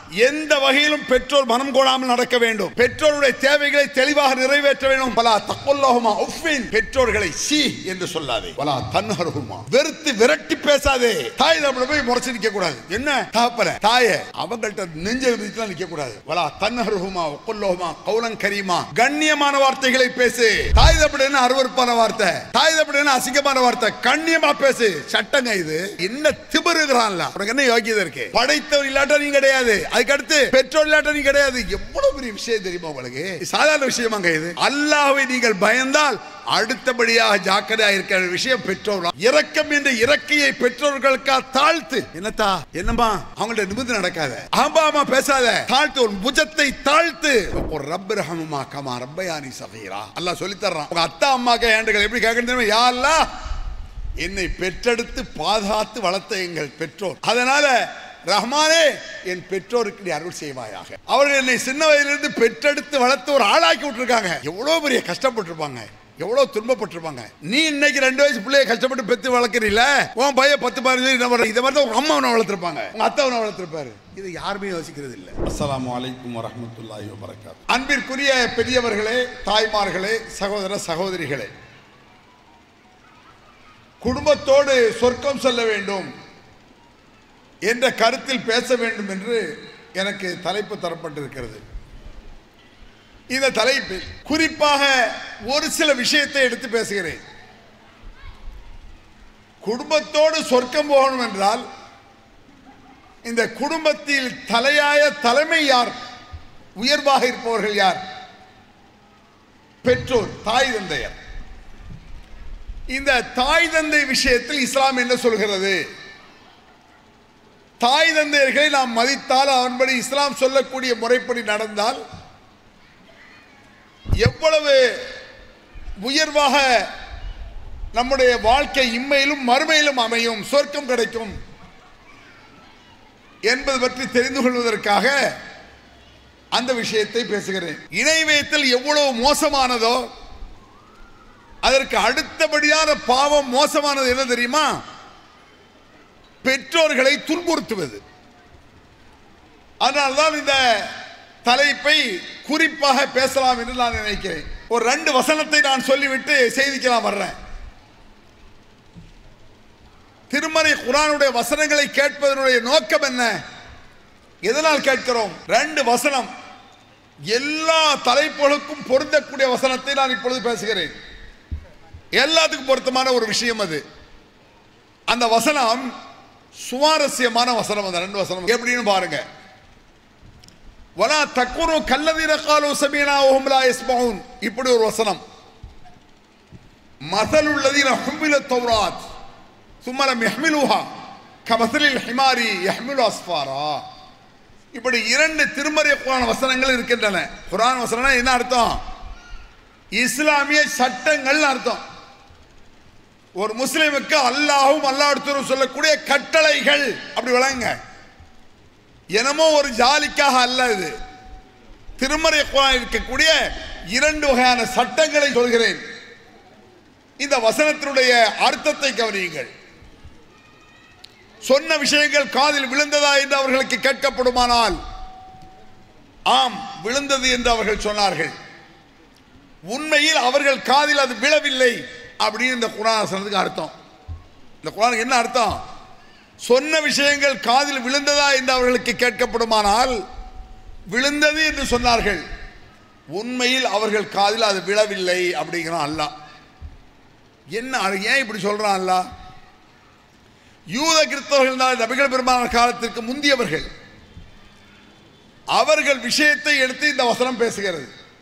எந்த வகையிலும் பெற்றோர் மனம் கோடாமல் நடக்க வேண்டும் பெற்றோருடைய தேவைகளை தெளிவாக நிறைவேற்ற வேண்டும் பலா தக்கொல்லோகமா உஃபின் பெற்றோர்களை சி என்று சொல்லாதே பலா தன்ஹருகுமா வெறுத்து விரட்டி பேசாதே தாய் தப்பட போய் முறைச்சு நிக்க கூடாது என்ன தாப்பல தாய அவங்கள்ட்ட நெஞ்ச விதிச்சுலாம் நிக்க கூடாது பலா தன்ஹருகுமா ஒக்கொல்லோகமா கௌலன் கரீமா கண்ணியமான வார்த்தைகளை பேசு தாய் தப்பட என்ன அருவருப்பான வார்த்தை தாய் தப்பட என்ன அசிங்கமான வார்த்தை கண்ணியமா பேசு சட்டங்க இது என்ன திமிருகிறான்ல உனக்கு என்ன யோகியதை இருக்கு படைத்தவர் இல்லாட்டா நீ கிடையாது அதுக்கு அடுத்து பெற்றோர் இல்லாட்டா நீ கிடையாது எவ்வளவு பெரிய விஷயம் தெரியுமா உங்களுக்கு இது சாதாரண விஷயமாங்க இது அல்லாஹ்வை நீங்கள் பயந்தால் அடுத்தபடியாக ஜாக்கிரதையா இருக்கிற விஷயம் பெற்றோர் இரக்கம் என்ற இறக்கையை பெற்றோர்களுக்கா தாழ்த்து என்னத்தா என்னம்மா அவங்கள்ட்ட நிமிர்ந்து நடக்காத ஆமா ஆமா பேசாத தாழ்த்து ஒரு புஜத்தை தாழ்த்து ஒரு ரப் ரஹமுமா கமா ரப்பயானி சகீரா அல்லாஹ் சொல்லி தர்றான் உங்க அத்தா அம்மாக்க ஏண்டுகள் எப்படி கேட்கணும் தெரியுமா யா அல்லாஹ் என்னை பெற்றெடுத்து பாதுகாத்து வளர்த்த எங்கள் பெற்றோர் அதனால ரஹ்மானே என் பெற்றோருக்கு நீ அருள் செய்வாயாக அவர்கள் என்னை சின்ன வயதிலிருந்து பெற்றெடுத்து வளர்த்து ஒரு ஆளாக்கி விட்டுருக்காங்க எவ்வளவு பெரிய கஷ்டப்பட்டிருப்பாங்க எவ்வளவு துன்பப்பட்டிருப்பாங்க நீ இன்னைக்கு ரெண்டு வயசு பிள்ளைய கஷ்டப்பட்டு பெத்து வளர்க்குறீல உன் பையன் பத்து பதினஞ்சு இந்த மாதிரி இதை மாதிரி தான் உங்க அம்மா உன்னை வளர்த்துருப்பாங்க உங்க அத்தை உன்னை வளர்த்துருப்பாரு இது யாருமே யோசிக்கிறது இல்லை அஸ்ஸலாமு அலைக்கும் வரஹ்மத்துல்லாஹி வபரகாத் அன்பிற்குரிய பெரியவர்களே தாய்மார்களே சகோதர சகோதரிகளே குடும்பத்தோடு சொர்க்கம் செல்ல வேண்டும் என்ற கருத்தில் பேச வேண்டும் என்று எனக்கு தலைப்பு தரப்பட்டிருக்கிறது இந்த தலைப்பில் குறிப்பாக ஒரு சில விஷயத்தை எடுத்து பேசுகிறேன் குடும்பத்தோடு சொர்க்கம் போகணும் என்றால் இந்த குடும்பத்தில் தலையாய தலைமை யார் உயர்வாக இருப்பவர்கள் யார் பெற்றோர் தாய் தந்தையர் இந்த தாய் தந்தை விஷயத்தில் இஸ்லாம் என்ன சொல்கிறது தாய் தந்தையர்களை நாம் மதித்தால் அவன்படி இஸ்லாம் சொல்லக்கூடிய முறைப்படி நடந்தால் எவ்வளவு உயர்வாக நம்முடைய வாழ்க்கை இம்மையிலும் மறுமையிலும் அமையும் சொர்க்கம் கிடைக்கும் என்பது பற்றி தெரிந்து கொள்வதற்காக அந்த விஷயத்தை பேசுகிறேன் இணை வைத்தல் எவ்வளவு மோசமானதோ அதற்கு அடுத்தபடியான பாவம் மோசமானது என்ன தெரியுமா பெற்றோர்களை துன்புறுத்துவது அதனால்தான் இந்த தலைப்பை குறிப்பாக பேசலாம் என்று நான் நினைக்கிறேன் ஒரு ரெண்டு வசனத்தை நான் சொல்லிவிட்டு செய்திக்கு நான் வர்றேன் திருமறை குரானுடைய வசனங்களை கேட்பதனுடைய நோக்கம் என்ன எதனால் கேட்கிறோம் ரெண்டு வசனம் எல்லா தலைப்புகளுக்கும் பொருந்தக்கூடிய வசனத்தை நான் இப்பொழுது பேசுகிறேன் எல்லாத்துக்கும் பொருத்தமான ஒரு விஷயம் அது அந்த வசனம் சுவாரஸ்யமான வசனம் அந்த ரெண்டு வசனம் எப்படின்னு பாருங்க வலா தக்குரு கல்லதீர காலு சமீனா ஓஹம் லா யஸ்மவுன் இப்படி ஒரு வசனம் மசலுள்ளதீன ஹுமில தௌராத் சும்மலம் யஹ்மிலுஹா கமசலில் ஹிமாரி யஹ்மிலு அஸ்ஃபாரா இப்படி இரண்டு திருமறை குரான் வசனங்கள் இருக்கின்றன குரான் வசனம்னா என்ன அர்த்தம் இஸ்லாமிய சட்டங்கள் அர்த்தம் ஒரு முஸ்லிமுக்கு அல்லாஹும் அல்லாஹ்வும் சொல்லக்கூடிய கட்டளைகள் அப்படி விளங்குங்க என்னமோ ஒரு ஜாலிக்காக அல்ல இது திருமறை குரான் இருக்கக்கூடிய இரண்டு வகையான சட்டங்களை சொல்கிறேன் இந்த வசனத்தினுடைய அர்த்தத்தை கவனியுங்கள் சொன்ன விஷயங்கள் காதில் விழுந்ததா என்று அவர்களுக்கு கேட்கப்படுமானால் ஆம் விழுந்தது என்று அவர்கள் சொன்னார்கள் உண்மையில் அவர்கள் காதில் அது விழவில்லை அப்படின்னு இந்த குரான் வசனத்துக்கு அர்த்தம் இந்த குரானுக்கு என்ன அர்த்தம் சொன்ன விஷயங்கள் காதில் விழுந்ததா என்று அவர்களுக்கு கேட்கப்படுமானால் விழுந்தது என்று சொன்னார்கள் உண்மையில் அவர்கள் காதில் அது விழவில்லை அப்படிங்கிறான் அல்லாஹ் என்ன அது ஏன் இப்படி சொல்றான் அல்லாஹ் யூத கிறிஸ்தவர்கள் தான் நபிகள் பெருமான காலத்திற்கு முந்தியவர்கள் அவர்கள் விஷயத்தை எடுத்து இந்த வசனம் பேசுகிறது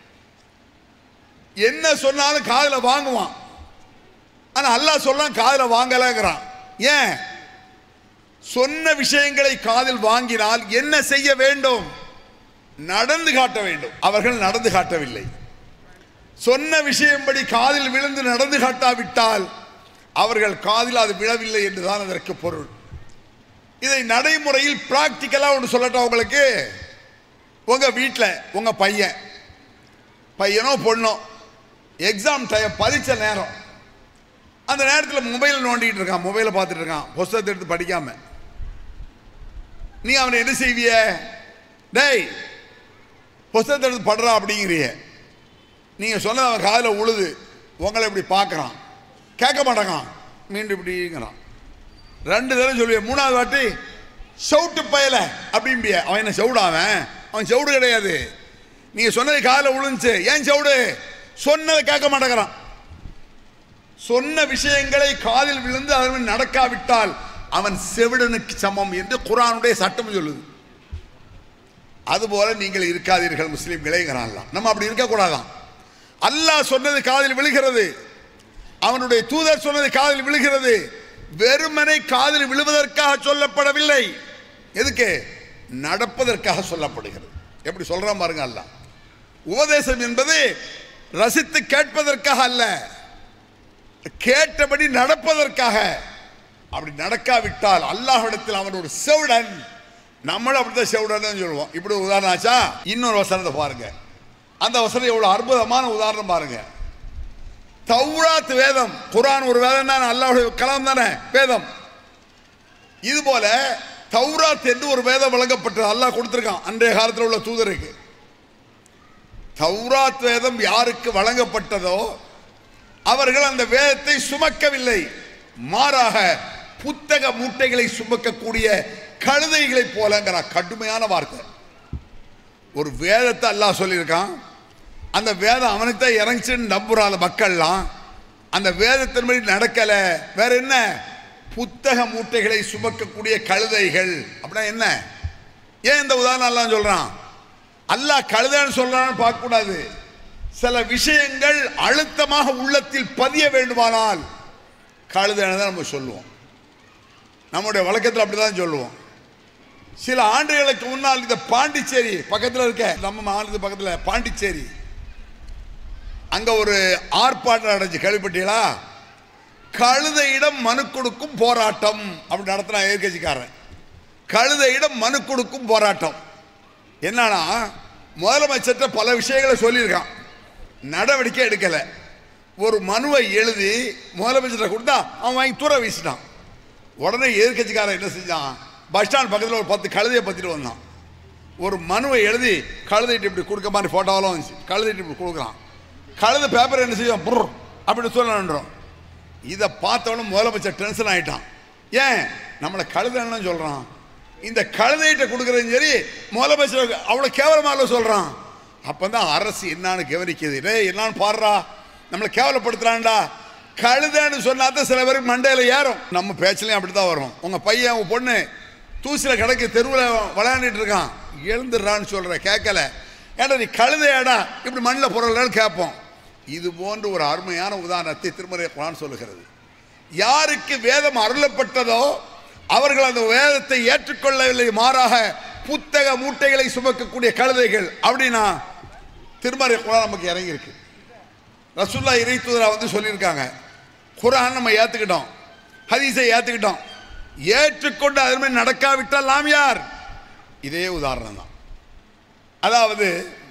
என்ன சொன்னாலும் காதுல வாங்குவான் ஆனா அல்லாஹ் சொல்றான் காதுல வாங்கலங்கிறான் ஏன் சொன்ன விஷயங்களை காதில் வாங்கினால் என்ன செய்ய வேண்டும் நடந்து காட்ட வேண்டும் அவர்கள் நடந்து காட்டவில்லை சொன்ன விஷயம்படி காதில் விழுந்து நடந்து காட்டாவிட்டால் அவர்கள் காதில் அது விழவில்லை என்றுதான் அதற்கு பொருள் இதை நடைமுறையில் பிராக்டிக்கலா ஒன்று சொல்லட்டும் உங்களுக்கு உங்க வீட்டில் உங்க பையன் பையனோ பொண்ணோ எக்ஸாம் டைம் பரீட்சை நேரம் அந்த நேரத்தில் மொபைல் நோண்டிட்டு இருக்கான் மொபைலை பார்த்துட்டு இருக்கான் புஸ்தகத்தை எடுத்து படிக்காம நீ அவனை என்ன செய்விய டேய் புஸ்தகத்தை எடுத்து படுறா அப்படிங்கிறிய நீங்கள் சொன்னது அவன் காதில் உழுது உங்களை இப்படி பார்க்குறான் கேட்க மாட்டேங்கான் மீண்டும் இப்படிங்கிறான் ரெண்டு தடவை சொல்லுவேன் மூணாவது வாட்டி சவுட்டு பயல அப்படிம்பிய அவன் என்ன சவுடு அவன் அவன் சவுடு கிடையாது நீங்க சொன்னது காதில் விழுந்துச்சு ஏன் சவுடு சொன்னதை கேட்க மாட்டேங்கிறான் சொன்ன விஷயங்களை காதில் விழுந்து அதன் நடக்காவிட்டால் அவன் செவிடனுக்கு சமம் என்று குரானுடைய சட்டம் சொல்லுது அதுபோல நீங்கள் இருக்காதீர்கள் முஸ்லீம்களேங்கிறான்லாம் நம்ம அப்படி இருக்கக்கூடாதான் அல்லாஹ் சொன்னது காதில் விழுகிறது அவனுடைய தூதர் சொன்னது காதில் விழுகிறது வெறுமனை காதில் விழுவதற்காக சொல்லப்படவில்லை எதுக்கு நடப்பதற்காக சொல்லப்படுகிறது எப்படி சொல்றான் பாருங்க அல்லாஹ் உபதேசம் என்பது ரசித்து கேட்பதற்காக அல்ல கேட்டபடி நடப்பதற்காக அப்படி நடக்காவிட்டால் அல்லாஹ்விடத்தில் அவன் ஒரு செவிடன் நம்மளும் அப்படித்தான் செவிடன் சொல்லுவோம் இப்படி ஒரு உதாரணம் ஆச்சா இன்னொரு வசனத்தை பாருங்க அந்த வசனம் எவ்வளவு அற்புதமான உதாரணம் பாருங்க தௌராத் வேதம் குரான் ஒரு வேதம் தானே அல்லாஹ்வுடைய கலாம் தானே வேதம் இது போல தௌராத் என்று ஒரு வேதம் வழங்கப்பட்டது அல்லாஹ் கொடுத்திருக்கான் அன்றைய காலத்தில் உள்ள தூதருக்கு தௌராத் வேதம் யாருக்கு வழங்கப்பட்டதோ அவர்கள் அந்த வேதத்தை சுமக்கவில்லை மாறாக புத்தக மூட்டைகளை சுமக்கக்கூடிய கழுதைகளைப் போலங்கிற கடுமையான வார்த்தை ஒரு வேதத்தை அல்லாஹ் சொல்லியிருக்கான் அந்த வேதம் அவனுக்கு தான் இறங்கிச்சுன்னு நம்புறாள் மக்கள்லாம் அந்த வேதத்தின்படி நடக்கல வேற என்ன புத்தக மூட்டைகளை சுமக்கக்கூடிய கழுதைகள் அப்படின்னா என்ன ஏன் இந்த உதாரணம் எல்லாம் சொல்றான் அல்லாஹ் கழுதைன்னு சொல்றான்னு பார்க்க கூடாது சில விஷயங்கள் அழுத்தமாக உள்ளத்தில் பதிய வேண்டுமானால் கழுதைன்னு தான் நம்ம சொல்லுவோம் நம்முடைய வழக்கத்தில் அப்படிதான் சொல்லுவோம் சில ஆண்டுகளுக்கு முன்னால் இந்த பாண்டிச்சேரி பக்கத்தில் இருக்க நம்ம மாநிலத்து பக்கத்தில் பாண்டிச்சேரி அங்க ஒரு ஆர்ப்பாட்டம் நடந்துச்சு கேள்விப்பட்டீங்களா கழுதையிடம் மனு கொடுக்கும் போராட்டம் அப்படி நடத்தினா எதிர்கட்சிக்காரன் கழுதையிடம் மனு கொடுக்கும் போராட்டம் என்னன்னா முதலமைச்சர்கிட்ட பல விஷயங்களை சொல்லியிருக்கான் நடவடிக்கை எடுக்கலை ஒரு மனுவை எழுதி முதலமைச்சர்கிட்ட கொடுத்தா அவன் வாங்கி தூர வீசிட்டான் உடனே எதிர்கட்சிக்காரன் என்ன செஞ்சான் பஸ் ஸ்டாண்ட் பக்கத்தில் ஒரு பத்து கழுதையை பற்றிட்டு வந்தான் ஒரு மனுவை எழுதி கழுதைட்டு இப்படி கொடுக்க மாதிரி ஃபோட்டோவெல்லாம் வந்துச்சு கழுதைட்டு இப்படி கொடுக்குறான் கழுதை பேப்பர் என்ன செய்யும் புர் அப்படின்னு சொல்லணுன்றோம் இதை பார்த்தவனும் முதலமைச்சர் டென்ஷன் ஆயிட்டான் ஏன் நம்மளை கழுதைன்னு சொல்கிறான் இந்த கழுதைகிட்ட கொடுக்குறதும் சரி முதலமைச்சர் அவ்வளோ கேவலமாக சொல்கிறான் அப்போ தான் அரசு என்னான்னு கவனிக்குது டேய் என்னான்னு பாடுறா நம்மளை கேவலப்படுத்துறான்டா கழுதைன்னு சொன்னா தான் சில பேருக்கு மண்டையில் ஏறும் நம்ம பேச்சுலையும் அப்படி தான் வரும் உங்கள் பையன் உங்கள் பொண்ணு தூசியில் கிடக்கு தெருவில் விளையாண்டுட்டு இருக்கான் எழுந்துடுறான்னு சொல்கிற கேட்கல ஏன்டா நீ கழுதையாடா இப்படி மண்ணில் பொருள்னு கேட்போம் இது போன்ற ஒரு அருமையான உதாரணத்தை திருமறை குரான் சொல்லுகிறது யாருக்கு வேதம் அருளப்பட்டதோ அவர்கள் அந்த வேதத்தை ஏற்றுக்கொள்ளவில்லை மாறாக புத்தக மூட்டைகளை சுமக்கக்கூடிய கழுதைகள் அப்படின்னா திருமறை குரான் நமக்கு இறங்கியிருக்கு ரசுல்லா இறை தூதரா வந்து சொல்லியிருக்காங்க குரான் நம்ம ஏற்றுக்கிட்டோம் ஹதீஸை ஏற்றுக்கிட்டோம் ஏற்றுக்கொண்டு அது மாதிரி நடக்காவிட்டால் நாம் யார் இதே உதாரணம் தான் அதாவது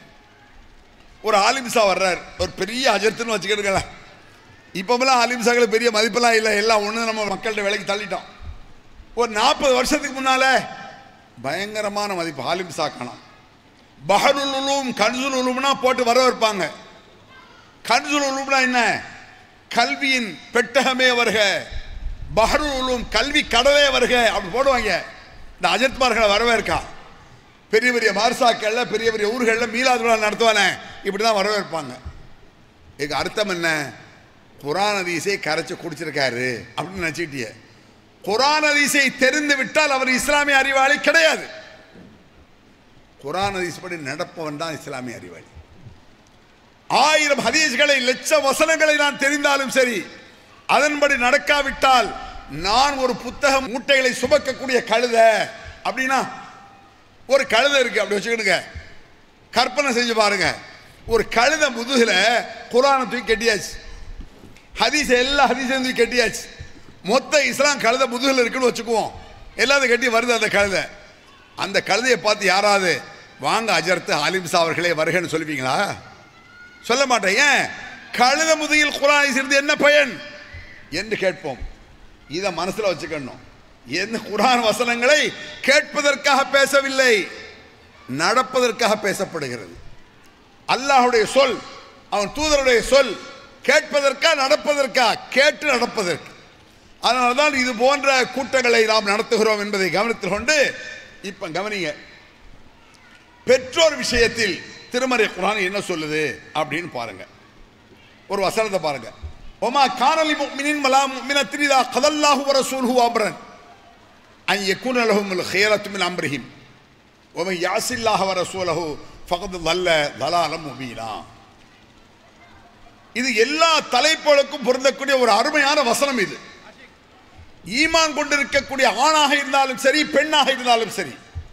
ஒரு ஆலிம்சா வர்றார் ஒரு பெரிய அஜர்த்துன்னு வச்சுக்கிட்டுங்களேன் இப்போமெல்லாம் ஆலிம்சாக்கள் பெரிய மதிப்பெல்லாம் இல்லை எல்லாம் ஒன்று நம்ம மக்கள்கிட்ட விலைக்கு தள்ளிட்டோம் ஒரு நாற்பது வருஷத்துக்கு முன்னால பயங்கரமான மதிப்பு ஆலிம்சா காணோம் பஹருல் உலூம் கன்சுல் உலூம்னா போட்டு வர வைப்பாங்க கன்சுல் உலூம்னா என்ன கல்வியின் பெட்டகமே வருக பஹருல் உலூம் கல்வி கடலே வருக அப்படி போடுவாங்க இந்த அஜத்மார்களை வரவேற்கா பெரிய பெரிய மார்சாக்கள்ல பெரிய பெரிய ஊர்களில் மீலாது விழா நடத்துவானே இப்படி தான் வரவேற்பாங்க இதுக்கு அர்த்தம் என்ன குரான் ஹதீஸை கரைச்சு குடிச்சிருக்காரு அப்படின்னு நினச்சிக்கிட்டியே குரான் ஹதீஸை தெரிந்து விட்டால் அவர் இஸ்லாமிய அறிவாளி கிடையாது குரான் ஹதீஸ் படி நடப்பவன் தான் இஸ்லாமிய அறிவாளி ஆயிரம் ஹதீஸ்களை லட்ச வசனங்களை நான் தெரிந்தாலும் சரி அதன்படி நடக்காவிட்டால் நான் ஒரு புத்தக மூட்டைகளை சுமக்கக்கூடிய கழுத அப்படின்னா ஒரு கழுதை இருக்கு அப்படி வச்சுக்கிடுங்க கற்பனை செஞ்சு பாருங்க ஒரு கழுதை முதுகுல குரானை தூக்கி கட்டியாச்சு ஹதீஸ் எல்லா ஹதீஸையும் தூக்கி கட்டியாச்சு மொத்த இஸ்லாம் கழுதை முதுகுல இருக்குன்னு வச்சுக்குவோம் எல்லாத்தையும் கட்டி வருது அந்த கழுதை அந்த கழுதையை பார்த்து யாராவது வாங்க அஜர்த்து அலிம்சா அவர்களே வருகன்னு சொல்லுவீங்களா சொல்ல மாட்டேன் ஏன் கழுத முதுகில் குரானை சேர்ந்து என்ன பயன் என்று கேட்போம் இதை மனசுல வச்சுக்கணும் என்ன குரான் வசனங்களை கேட்பதற்காக பேசவில்லை நடப்பதற்காக பேசப்படுகிறது அல்லாஹ்வுடைய சொல் அவன் தூதருடைய சொல் கேட்பதற்கா நடப்பதற்கா கேட்டு நடப்பதற்கு அதனால்தான் இது போன்ற கூட்டங்களை நாம் நடத்துகிறோம் என்பதை கவனத்தில் கொண்டு இப்ப கவனிங்க பெற்றோர் விஷயத்தில் திருமறை குரான் என்ன சொல்லுது அப்படின்னு பாருங்க ஒரு வசனத்தை பாருங்க ஒமா கானலி முஃமினின் வலா முஃமினத்தின் இதா கதல்லாஹு வ ரசூலுஹு அம்ரன் அன் யகுன லஹுமுல் ஹியரத்து மின் அம்ரிஹிம் ومن يعص الله ورسوله فقد ضل ضلالا مبينا இது எல்லா தலைப்புகளுக்கும் பொருந்தக்கூடிய ஒரு அருமையான வசனம் இது ஈமான் கொண்டிருக்கக்கூடிய ஆணாக இருந்தாலும் சரி பெண்ணாக இருந்தாலும் சரி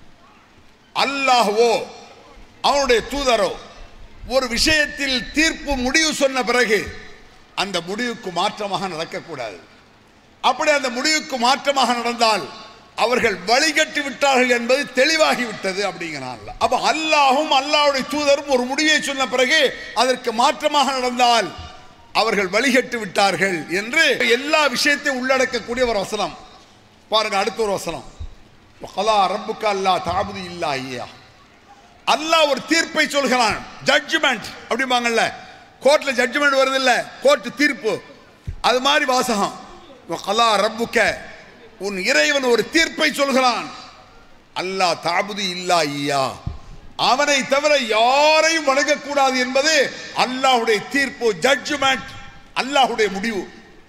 அல்லாஹ்வோ அவனுடைய தூதரோ ஒரு விஷயத்தில் தீர்ப்பு முடிவு சொன்ன பிறகு அந்த முடிவுக்கு மாற்றமாக நடக்கக்கூடாது அப்படி அந்த முடிவுக்கு மாற்றமாக நடந்தால் அவர்கள் வழிகட்டி விட்டார்கள் என்பது தெளிவாகி விட்டது அப்படிங்கிறான்ல அப்ப அல்லாஹும் அல்லாஹ்வுடைய தூதரும் ஒரு முடிவை சொன்ன பிறகு அதற்கு மாற்றமாக நடந்தால் அவர்கள் வழிகட்டு விட்டார்கள் என்று எல்லா விஷயத்தையும் உள்ளடக்கக்கூடிய ஒரு வசனம் பாருங்க அடுத்த ஒரு வசனம் வகலா ரப்புக்க அல்லா தாபுது இல்லா ஐயா அல்லாஹ் ஒரு தீர்ப்பை சொல்கிறான் ஜட்ஜ்மெண்ட் அப்படிம்பாங்கல்ல கோர்ட்ல ஜட்ஜ்மெண்ட் வருது இல்ல கோர்ட் தீர்ப்பு அது மாதிரி வாசகம் வகலா ரப்புக்க உன் இறைவன் ஒரு தீர்ப்பை சொல்கிறான் அல்லாஹ் தாபுது இல்லா ஐயா அவனை தவிர யாரையும் வணங்கக்கூடாது என்பது அல்லாஹ்வுடைய தீர்ப்பு ஜட்ஜ்மெண்ட் அல்லாஹ்வுடைய முடிவு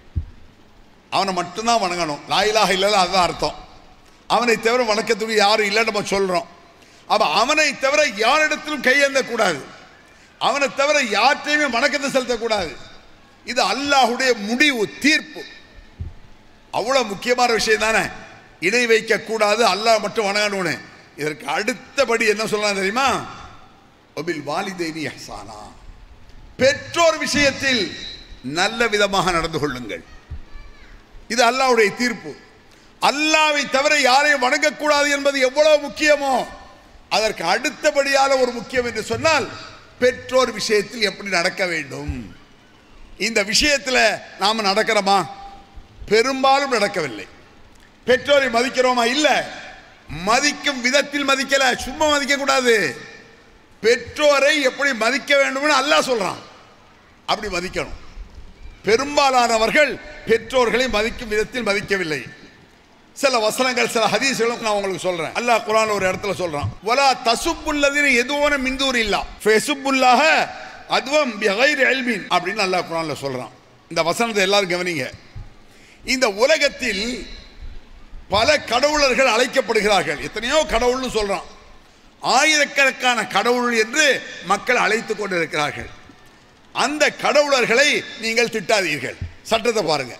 அவனை மட்டும்தான் வணங்கணும் லாயிலாக இல்லைல்ல அதுதான் அர்த்தம் அவனை தவிர வணக்கத்துக்கு யாரும் இல்லை நம்ம சொல்றோம் அப்ப அவனை தவிர யாரிடத்திலும் கையேந்த கூடாது அவனை தவிர யார்கிட்டையுமே வணக்கத்தை செலுத்தக்கூடாது இது அல்லாஹ்வுடைய முடிவு தீர்ப்பு அவ்வளவு முக்கியமான விஷயம் தானே இணை வைக்க கூடாது அல்லாஹ் மட்டும் வணங்கணும்னு இதற்கு அடுத்தபடி என்ன சொல்லலாம் தெரியுமா ஒபில் வாலிதைனி ஹசானா பெற்றோர் விஷயத்தில் நல்ல விதமாக நடந்து கொள்ளுங்கள் இது அல்லாஹ்வுடைய தீர்ப்பு அல்லாவை தவிர யாரையும் வணங்கக்கூடாது என்பது எவ்வளவு முக்கியமோ அதற்கு அடுத்தபடியான ஒரு முக்கியம் என்று சொன்னால் பெற்றோர் விஷயத்தில் எப்படி நடக்க வேண்டும் இந்த விஷயத்தில் நாம் நடக்கிறோமா பெரும்பாலும் நடக்கவில்லை பெற்றோரை மதிக்கிறோமா இல்ல மதிக்கும் விதத்தில் மதிக்கல சும்மா மதிக்க கூடாது பெற்றோரை எப்படி மதிக்க வேண்டும்னு அல்லாஹ் சொல்றான் அப்படி மதிக்கணும் பெரும்பாலானவர்கள் பெற்றோர்களை மதிக்கும் விதத்தில் மதிக்கவில்லை சில வசனங்கள் சில ஹதீஸ்களும் நான் உங்களுக்கு சொல்றேன் அல்லாஹ் குரான் ஒரு இடத்துல சொல்றான் வலா தசுப்புல்லதின எதுவோன மிந்தூர் இல்லா ஃபெசுப்புல்லாக அதுவும் பிகைர் எல்மின் அப்படின்னு அல்லாஹ் குரான்ல சொல்றான் இந்த வசனத்தை எல்லாரும் கவனிங்க இந்த உலகத்தில் பல கடவுளர்கள் அழைக்கப்படுகிறார்கள் எத்தனையோ கடவுள்னு சொல்றான் ஆயிரக்கணக்கான கடவுள் என்று மக்கள் அழைத்துக் கொண்டிருக்கிறார்கள் அந்த கடவுளர்களை நீங்கள் திட்டாதீர்கள் சட்டத்தை பாருங்க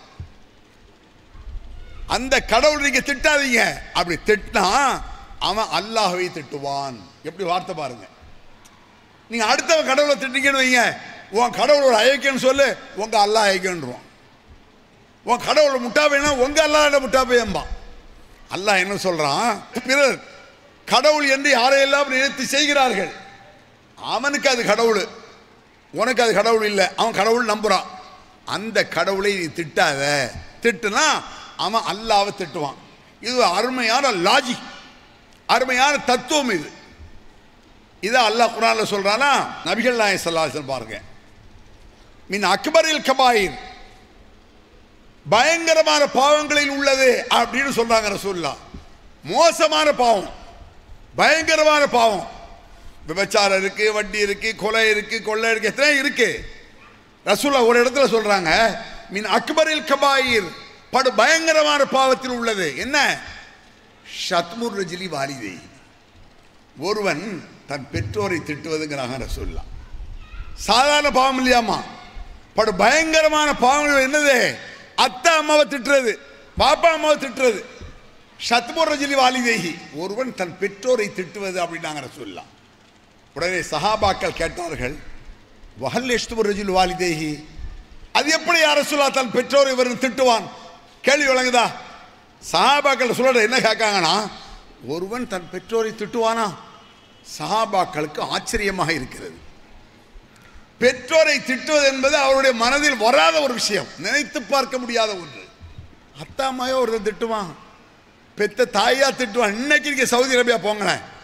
அந்த கடவுள் நீங்க திட்டாதீங்க அப்படி திட்டினா அவன் அல்லாஹ்வை திட்டுவான் எப்படி வார்த்தை பாருங்க நீங்க அடுத்தவன் கடவுளை திட்டீங்கன்னு வைங்க உன் கடவுள் ஒரு அயோக்கியன்னு சொல்லு உங்க அல்லாஹ் அயோக்கியன்றுவான் உன் கடவுள் முட்டா பையனா உங்க அல்லாஹ் முட்டா பையன்பா அல்லாஹ் என்ன சொல்றான் பிறர் கடவுள் என்று யாரையெல்லாம் நினைத்து செய்கிறார்கள் அவனுக்கு அது கடவுள் உனக்கு அது கடவுள் இல்லை அவன் கடவுள் நம்புறான் அந்த கடவுளை நீ திட்டாத திட்டுனா அவன் அல்லாவை திட்டுவான் இது ஒரு அருமையான லாஜிக் அருமையான தத்துவம் இது இதை அல்லாஹ் குரான்ல சொல்றானா நபிகள் நாயகம் ஸல்லல்லாஹு பாருங்க மின் அக்பரில் கபாயிர் பயங்கரமான பாவங்களில் உள்ளது அப்படின்னு சொல்றாங்க ரசூல்லா மோசமான பாவம் பயங்கரமான பாவம் விபச்சாரம் இருக்கு வட்டி இருக்கு கொலை இருக்கு கொள்ளை இருக்கு எத்தனை இருக்கு ரசூல்லா ஒரு இடத்துல சொல்றாங்க மின் அக்பரில் கபாயிர் படு பயங்கரமான பாவத்தில் உள்ளது என்ன ஷத்முர் ரஜிலி வாலிதை ஒருவன் தன் பெற்றோரை திட்டுவதுங்கிறாங்க ரசூல்லா சாதாரண பாவம் இல்லையாமா படு பயங்கரமான பாவம் என்னது அத்தை அம்மாவை திட்டுறது பாப்பா அம்மாவை திட்டுறது சத்முர் ரஜிலி வாலிதேகி ஒருவன் தன் பெற்றோரை திட்டுவது அப்படின்னாங்க ரசூல்லா உடனே சஹாபாக்கள் கேட்டார்கள் வஹல் எஷ்துபுர் ரஜில் வாலிதேகி அது எப்படி அரசுல்லா தன் பெற்றோரை இவர் திட்டுவான் கேள்வி வழங்குதா சஹாபாக்கள் சொல்ற என்ன கேட்காங்கன்னா ஒருவன் தன் பெற்றோரை திட்டுவானா சஹாபாக்களுக்கு ஆச்சரியமாக இருக்கிறது பெற்றோரை திட்டுவது என்பது அவருடைய மனதில் வராத ஒரு விஷயம் நினைத்து பார்க்க முடியாத ஒன்று அத்தா அம்மாயோ ஒருத்தன் திட்டுவான் பெத்த தாயா திட்டுவான் இன்னைக்கு நீங்க சவுதி அரேபியா போங்களேன்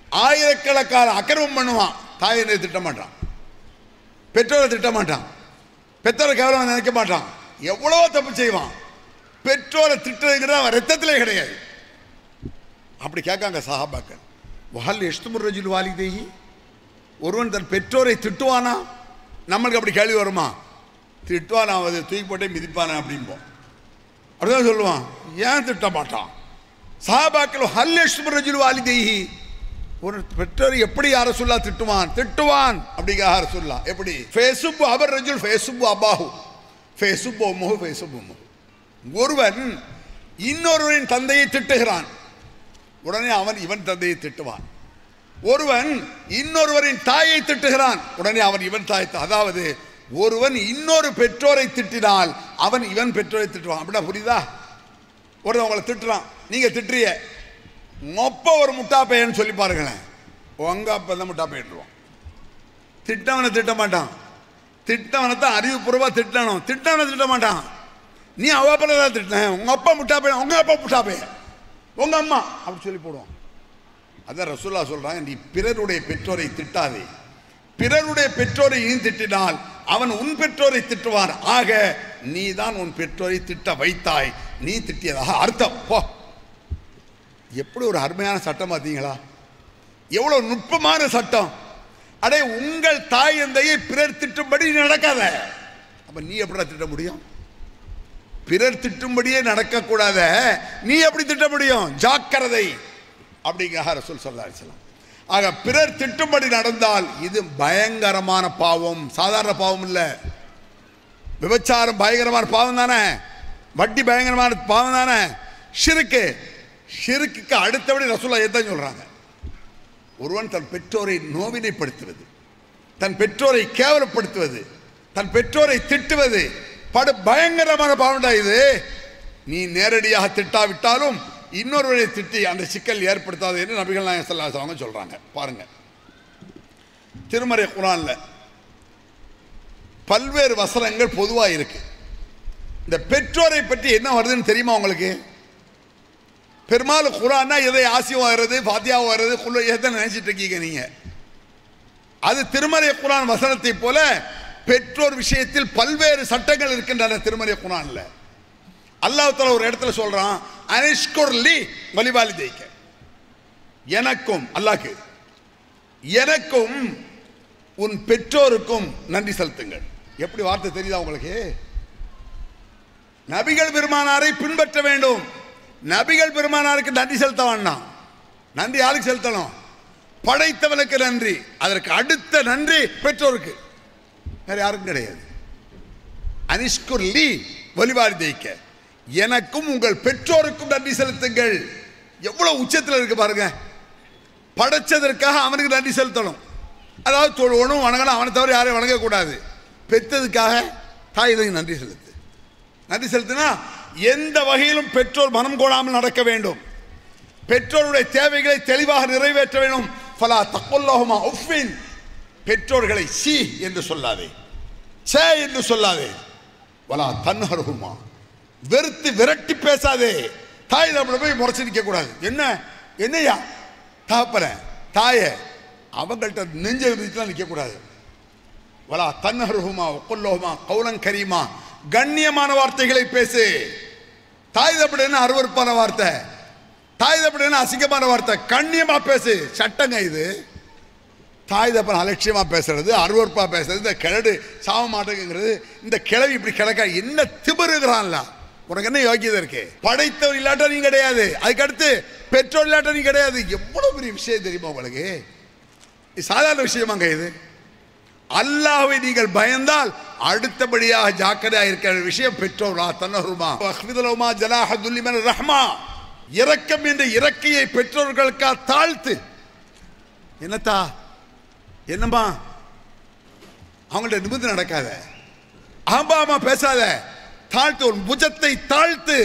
ஆயிரக்கணக்கான அக்கிரமம் பண்ணுவான் தாயை திட்ட மாட்டான் பெற்றோரை திட்ட மாட்டான் பெற்றோரை கேவலம் நினைக்க மாட்டான் எவ்வளவோ தப்பு செய்வான் பெற்றோரை திட்டுறதுங்கிறது அவன் ரத்தத்திலே கிடையாது அப்படி கேட்காங்க சஹாபாக்கள் வஹல் எஷ்துமுர் ரஜுல் வாலிதேஹி ஒருவன் தன் பெற்றோரை திட்டுவானா நம்மளுக்கு அப்படி கேள்வி வருமா திட்டுவானா அது தூக்கி போட்டே மிதிப்பானா அப்படிம்போம் அப்படிதான் சொல்லுவான் ஏன் திட்ட மாட்டான் சஹாபாக்கள் ஹல் எஷ்துமுர் ரஜுல் வாலிதேஹி ஒரு பெற்றோர் எப்படி யார சொல்லா திட்டுவான் திட்டுவான் அப்படிங்க யார சொல்லா எப்படி ஃபேசுப் அவர் ரஜுல் ஃபேசுப் அபாஹு ஃபேசுப் முஹு ஃபேசுப் முஹு ஒருவன் இன்னொருவரின் தந்தையை திட்டுகிறான் உடனே அவன் இவன் தந்தையை திட்டுவான் ஒருவன் இன்னொருவரின் தாயை திட்டுகிறான் உடனே அவன் இவன் தாய் அதாவது ஒருவன் இன்னொரு பெற்றோரை திட்டினால் அவன் இவன் பெற்றோரை திட்டுவான் அப்படின்னா புரியுதா ஒரு உங்களை திட்டுறான் நீங்க திட்டுறிய மொப்ப ஒரு முட்டா பையன் சொல்லி பாருங்களேன் உங்க அப்பா தான் முட்டா பையன்டுவான் திட்டவனை திட்ட மாட்டான் திட்டவனை தான் அறிவுபூர்வமா திட்டணும் திட்டவனை திட்ட மாட்டான் நீ அவ அப்பா தான் திட்டின உங்க அப்பா முட்டா பையன் உங்க அப்பா முட்டா பையன் உங்க அம்மா அப்படி சொல்லி போடுவான் அதான் ரசூல்லா சொல்றாங்க நீ பிறருடைய பெற்றோரை திட்டாதே பிறருடைய பெற்றோரை நீ திட்டினால் அவன் உன் பெற்றோரை திட்டுவான் ஆக நீ தான் உன் பெற்றோரை திட்ட வைத்தாய் நீ திட்டியதாக அர்த்தம் போ எப்படி ஒரு அருமையான சட்டம் பார்த்தீங்களா எவ்வளவு நுட்பமான சட்டம் அடே உங்கள் தாய் தந்தையை பிறர் திட்டும்படி நீ நடக்காத அப்ப நீ எப்படி திட்ட முடியும் பிறர் திட்டும்படியே நடக்கக்கூடாத நீ எப்படி திட்ட முடியும் ஜாக்கிரதை அப்படிங்கிற ரசூல் சல்லா அலிஸ்லாம் ஆக பிறர் திட்டும்படி நடந்தால் இது பயங்கரமான பாவம் சாதாரண பாவம் இல்லை விபச்சாரம் பயங்கரமான பாவம் தானே வட்டி பயங்கரமான பாவம் தானே ஷிருக்கு ஷிருக்குக்கு அடுத்தபடி ரசூலா எதான் சொல்றாங்க ஒருவன் தன் பெற்றோரை நோவினைப்படுத்துவது தன் பெற்றோரை கேவலப்படுத்துவது தன் பெற்றோரை திட்டுவது படு பயங்கரமான பாவம்டா இது நீ நேரடியாக திட்டாவிட்டாலும் இன்னொருவரை திட்டி அந்த சிக்கல் ஏற்படுத்தாது என்று நபிகள் நாயகம் ஸல்லல்லாஹு அலைஹி வஸல்லம் சொல்றாங்க பாருங்க திருமறை குரான்ல பல்வேறு வசனங்கள் பொதுவாக இருக்கு இந்த பெற்றோரை பற்றி என்ன வருதுன்னு தெரியுமா உங்களுக்கு பெரும்பாலும் குரான்னா எதை ஆசியம் வர்றது ஃபாத்தியாவும் வர்றது குள்ள எதை நினைச்சிட்டு இருக்கீங்க நீங்க அது திருமறை குரான் வசனத்தை போல பெற்றோர் விஷயத்தில் பல்வேறு சட்டங்கள் இருக்கின்றன திருமறை குரான்ல அல்லாஹ் தஆலா ஒரு இடத்துல சொல்றான் அனிஷ்குர்லி வலிவாலி தேய்க்க எனக்கும் அல்லாஹ்க்கு எனக்கும் உன் பெற்றோருக்கும் நன்றி செலுத்துங்கள் எப்படி வார்த்தை தெரியுதா உங்களுக்கு நபிகள் பெருமானாரை பின்பற்ற வேண்டும் நபிகள் பெருமானாருக்கு நன்றி செலுத்த வேண்டாம் நன்றி யாருக்கு செலுத்தணும் படைத்தவனுக்கு நன்றி அதற்கு அடுத்த நன்றி பெற்றோருக்கு வேற யாருக்கும் கிடையாது அனிஷ்குர்லி வழிபாடு தேய்க்க எனக்கும் உங்கள் பெற்றோருக்கும் நன்றி செலுத்துங்கள் எவ்வளவு உச்சத்தில் இருக்கு பாருங்க படைச்சதற்காக அவனுக்கு நன்றி செலுத்தணும் அதாவது தொழுவனும் வணங்கணும் அவனை தவிர யாரையும் வணங்கக்கூடாது பெற்றதுக்காக தாய் தந்தைக்கு நன்றி செலுத்து நன்றி செலுத்தினா எந்த வகையிலும் பெற்றோர் மனம் கோடாமல் நடக்க வேண்டும் பெற்றோருடைய தேவைகளை தெளிவாக நிறைவேற்ற வேண்டும் ஃபலா தக்குல்லஹுமா உஃபின் பெற்றோர்களை சி என்று சொல்லாதே சே என்று சொல்லாதே வலா தன்ஹருகுமா வெறுத்து விரட்டி பேசாதே தாய் நம்மள போய் முறைச்சு நிற்க கூடாது என்ன என்னையா தாப்பற தாய அவங்கள்ட்ட நெஞ்ச விதிச்சுலாம் நிற்க கூடாது வலா தன்ஹருகுமா ஒக்குல்லோகுமா கௌலன் கரீமா கண்ணியமான வார்த்தைகளை பேசு தாய் தப்படைன்னு அருவருப்பான வார்த்தை தாய் தப்படைன்னு அசிங்கமான வார்த்தை கண்ணியமா பேசு சட்டங்க இது தாய் தப்பன் அலட்சியமா பேசுறது அருவருப்பா பேசுறது இந்த கிழடு சாவ மாட்டேங்கிறது இந்த கிழவி இப்படி கிடக்க என்ன திமிருகிறான்ல உனக்கு என்ன யோக்கியதை இருக்கு படைத்தவர் இல்லாட்ட நீ கிடையாது அதுக்கு அடுத்து பெற்றோர் இல்லாட்ட நீ கிடையாது எவ்வளவு பெரிய விஷயம் தெரியுமா உங்களுக்கு இது சாதாரண விஷயமாங்க இது அல்லாஹ்வை நீங்கள் பயந்தால் அடுத்தபடியாக ஜாக்கிரதையாக இருக்கிற விஷயம் பெற்றோரா தன்னருமா அஹ்மிதுலமா ஜலாஹதுல்லிமன் ரஹ்மா இரக்கம் என்ற இறக்கையை பெற்றோர்களுக்கா தாழ்த்து என்னத்தா என்னம்மா அவங்கள்ட்ட நிமிர்ந்து நடக்காத ஆமா ஆமா பேசாத தாழ்த்து உன் புஜத்தை தாழ்த்து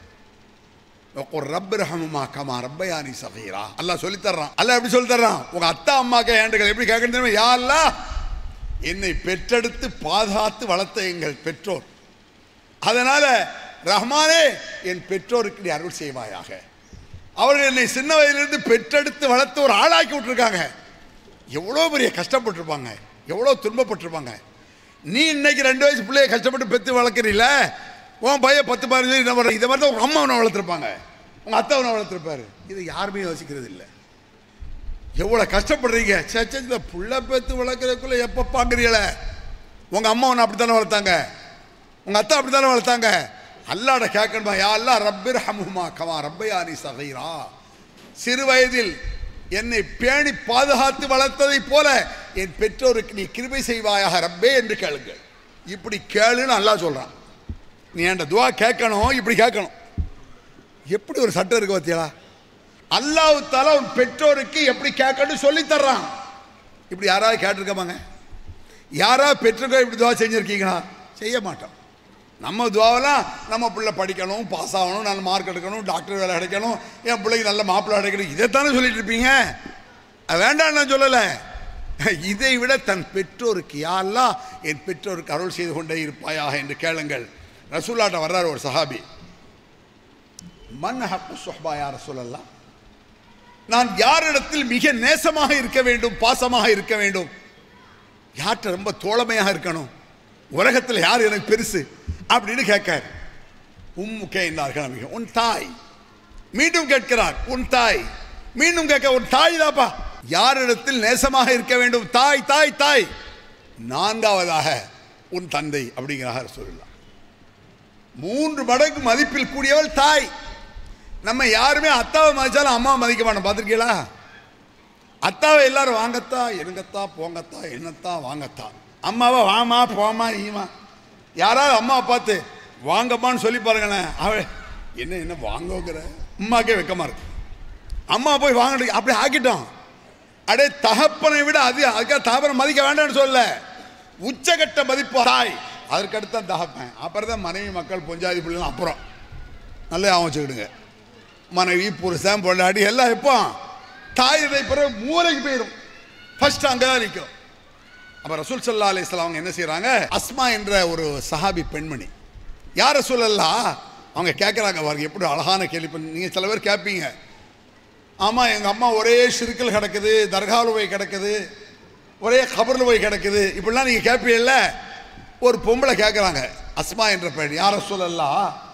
ரப்ப ரஹமுமா கமா ரப்பயானி சகீரா அல்லாஹ் சொல்லி தர்றான் அல்லாஹ் எப்படி சொல்லி தர்றான் உங்க அத்தா அம்மாக்க ஏண்டுகள் எப்படி கேட்கணும் தெரியுமா யா அல்லாஹ் என்னை பெற்றெடுத்து பாதுகாத்து வளர்த்த எங்கள் பெற்றோர் அதனால ரஹ்மானே என் பெற்றோருக்கு நீ அருள் செய்வாயாக அவர்கள் என்னை சின்ன வயதிலிருந்து பெற்றெடுத்து வளர்த்து ஒரு ஆளாக்கி விட்டுருக்காங்க எவ்வளோ பெரிய கஷ்டப்பட்டிருப்பாங்க எவ்வளோ துன்பப்பட்டிருப்பாங்க நீ இன்னைக்கு ரெண்டு வயசு பிள்ளைய கஷ்டப்பட்டு பெற்று வளர்க்குறீல உன் பையன் பத்து பதினஞ்சு என்ன பண்ணுற இதை மாதிரி தான் உங்கள் அம்மா அவனை வளர்த்துருப்பாங்க உங்கள் அத்தை அவனை வளர்த்துருப்பாரு இது யாருமே யோசிக்கிறது இல்லை எவ்வளோ கஷ்டப்படுறீங்க சே சே, இந்த புள்ள பெற்று வளர்க்குறதுக்குள்ள எப்போ பார்க்குறீங்களே உங்கள் அம்மா உன்னை அப்படி தானே வளர்த்தாங்க உங்கள் அத்தை அப்படி தானே வளர்த்தாங்க அல்லாட கேட்கணுமா யா அல்லா ரப்பிர் ஹமுமா கமா ரப்பையானி சகைரா சிறு வயதில் என்னை பேணி பாதுகாத்து வளர்த்ததைப் போல என் பெற்றோருக்கு நீ கிருபை செய்வாயாக ரப்பே என்று கேளுங்கள் இப்படி கேளுன்னு அல்லாஹ் சொல்கிறான் நீ என்கிட்ட துவா கேட்கணும் இப்படி கேட்கணும் எப்படி ஒரு சட்டம் இருக்கு பார்த்தியா அல்லாஹ் தாலா உன் பெற்றோருக்கு எப்படி கேட்கணும் சொல்லி தர்றான் இப்படி யாராவது கேட்டிருக்கமாங்க யாராவது பெற்றோர்கள் இப்படி துவா செஞ்சுருக்கீங்களா செய்ய மாட்டோம் நம்ம துவாவெல்லாம் நம்ம பிள்ளை படிக்கணும் பாஸ் ஆகணும் நல்ல மார்க் எடுக்கணும் டாக்டர் வேலை கிடைக்கணும் என் பிள்ளைக்கு நல்ல மாப்பிள்ளை கிடைக்கணும் இதைத்தானே சொல்லிட்டு இருப்பீங்க அது வேண்டாம் நான் சொல்லலை இதை விட தன் பெற்றோருக்கு யாரெல்லாம் என் பெற்றோருக்கு அருள் செய்து கொண்டே இருப்பாயாக என்று கேளுங்கள் ரசூல்லாட்ட வர்றார் ஒரு சஹாபி மன் ஹக்கு சுஹ்பா யா ரசூலல்லாஹ் நான் யாரிடத்தில் மிக நேசமாக இருக்க வேண்டும் பாசமாக இருக்க வேண்டும் யார்கிட்ட ரொம்ப தோழமையாக இருக்கணும் உலகத்தில் யார் எனக்கு பெருசு அப்படின்னு கேட்கார் உம்முக்கே என்றார்கள் மிக உன் தாய் மீண்டும் கேட்கிறார் உன் தாய் மீண்டும் கேட்க உன் தாய் தாப்பா யாரிடத்தில் நேசமாக இருக்க வேண்டும் தாய் தாய் தாய் நான்காவதாக உன் தந்தை அப்படிங்கிறார் சொல்லலாம் மூன்று மடங்கு மதிப்பில் கூடியவள் தாய் நம்ம யாருமே அத்தாவை மதிச்சாலும் அம்மாவை மதிக்க மாட்டோம் பார்த்துருக்கீங்களா அத்தாவை எல்லாரும் வாங்கத்தா இருங்கத்தா போங்கத்தா என்னத்தா வாங்கத்தா அம்மாவை வாமா போமா ஈமா யாராவது அம்மாவை பார்த்து வாங்கம்மான்னு சொல்லி பாருங்களேன் அவ என்ன என்ன வாங்கோங்கிற அம்மாக்கே வெக்கமா இருக்கு அம்மா போய் வாங்க அப்படி ஆக்கிட்டோம் அடே தகப்பனை விட அது அதுக்காக தகப்பனை மதிக்க வேண்டாம்னு சொல்ல உச்சகட்ட மதிப்பு தாய் அதற்கடுத்து தான் தகப்பன் அப்புறம் தான் மனைவி மக்கள் பொஞ்சாதி பிள்ளைலாம் அப்புறம் நல்லா ஞாபகம் வச்சுக்கிடுங்க மனைவி புருஷன் பொண்டாடி எல்லாம் எப்போ தாயுடைய பிறகு மூளைக்கு போயிடும் ஃபர்ஸ்ட் அங்கே தான் நிற்கும் அப்போ ரசூல் சல்லா அலிஸ்லாம் அவங்க என்ன செய்கிறாங்க அஸ்மா என்ற ஒரு சஹாபி பெண்மணி யார் ரசூலல்லா அவங்க கேட்குறாங்க பாருங்க எப்படி அழகான கேள்வி பண்ணி நீங்கள் சில பேர் கேட்பீங்க ஆமாம் எங்கள் அம்மா ஒரே ஷிருக்கில் கிடக்குது தர்காவில் போய் கிடக்குது ஒரே கபரில் போய் கிடக்குது இப்படிலாம் நீங்கள் கேட்பீங்கல்ல ஒரு பொம்பளை கேட்குறாங்க அஸ்மா என்ற பெண் யார் ரசூலல்லா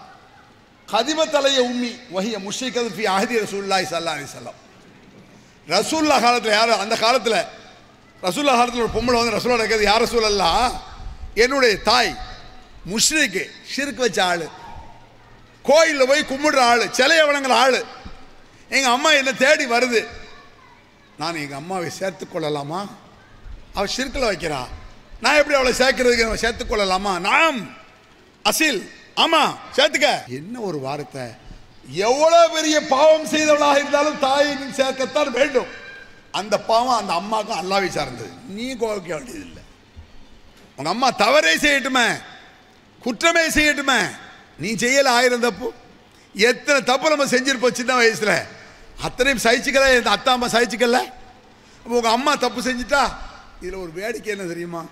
கதிம தலைய உம்மி வஹிய முஷிகது ஃபி அஹதி ரசூல்லாய் சல்லா அலி சொல்லம் ரசூல்லா காலத்தில் யார் அந்த காலத்தில் ரசூல்லா காலத்தில் ஒரு பொம்பளை வந்து ரசூல்லா இருக்கிறது யார் ரசூலல்லா என்னுடைய தாய் முஷ்ரிக்கு ஷிருக்கு வச்ச ஆள் கோயிலில் போய் கும்பிடுற ஆள் சிலையை வணங்குற ஆள் எங்கள் அம்மா என்னை தேடி வருது நான் எங்கள் அம்மாவை சேர்த்து கொள்ளலாமா அவள் ஷிர்கில் வைக்கிறா நான் எப்படி அவளை சேர்க்கறதுக்கு நம்ம சேர்த்து கொள்ளலாமா நாம் அசில் ஆமா சேர்த்துக்க என்ன ஒரு வார்த்தை எவ்வளவு பெரிய பாவம் செய்தவளாக இருந்தாலும் தாயை நீ சேர்க்கத்தான் வேண்டும் அந்த பாவம் அந்த அம்மாவுக்கும் அல்லாவை சார்ந்தது நீ கோவிக்க வேண்டியதில்லை உங்க அம்மா தவறே செய்யட்டுமே குற்றமே செய்யட்டுமே நீ செய்யல ஆயிரம் தப்பு எத்தனை தப்பு நம்ம செஞ்சிருப்போம் சின்ன வயசுல அத்தனையும் சகிச்சுக்கல இந்த அத்தா அம்மா சகிச்சுக்கல அப்போ உங்க அம்மா தப்பு செஞ்சுட்டா இதுல ஒரு வேடிக்கை என்ன தெரியுமா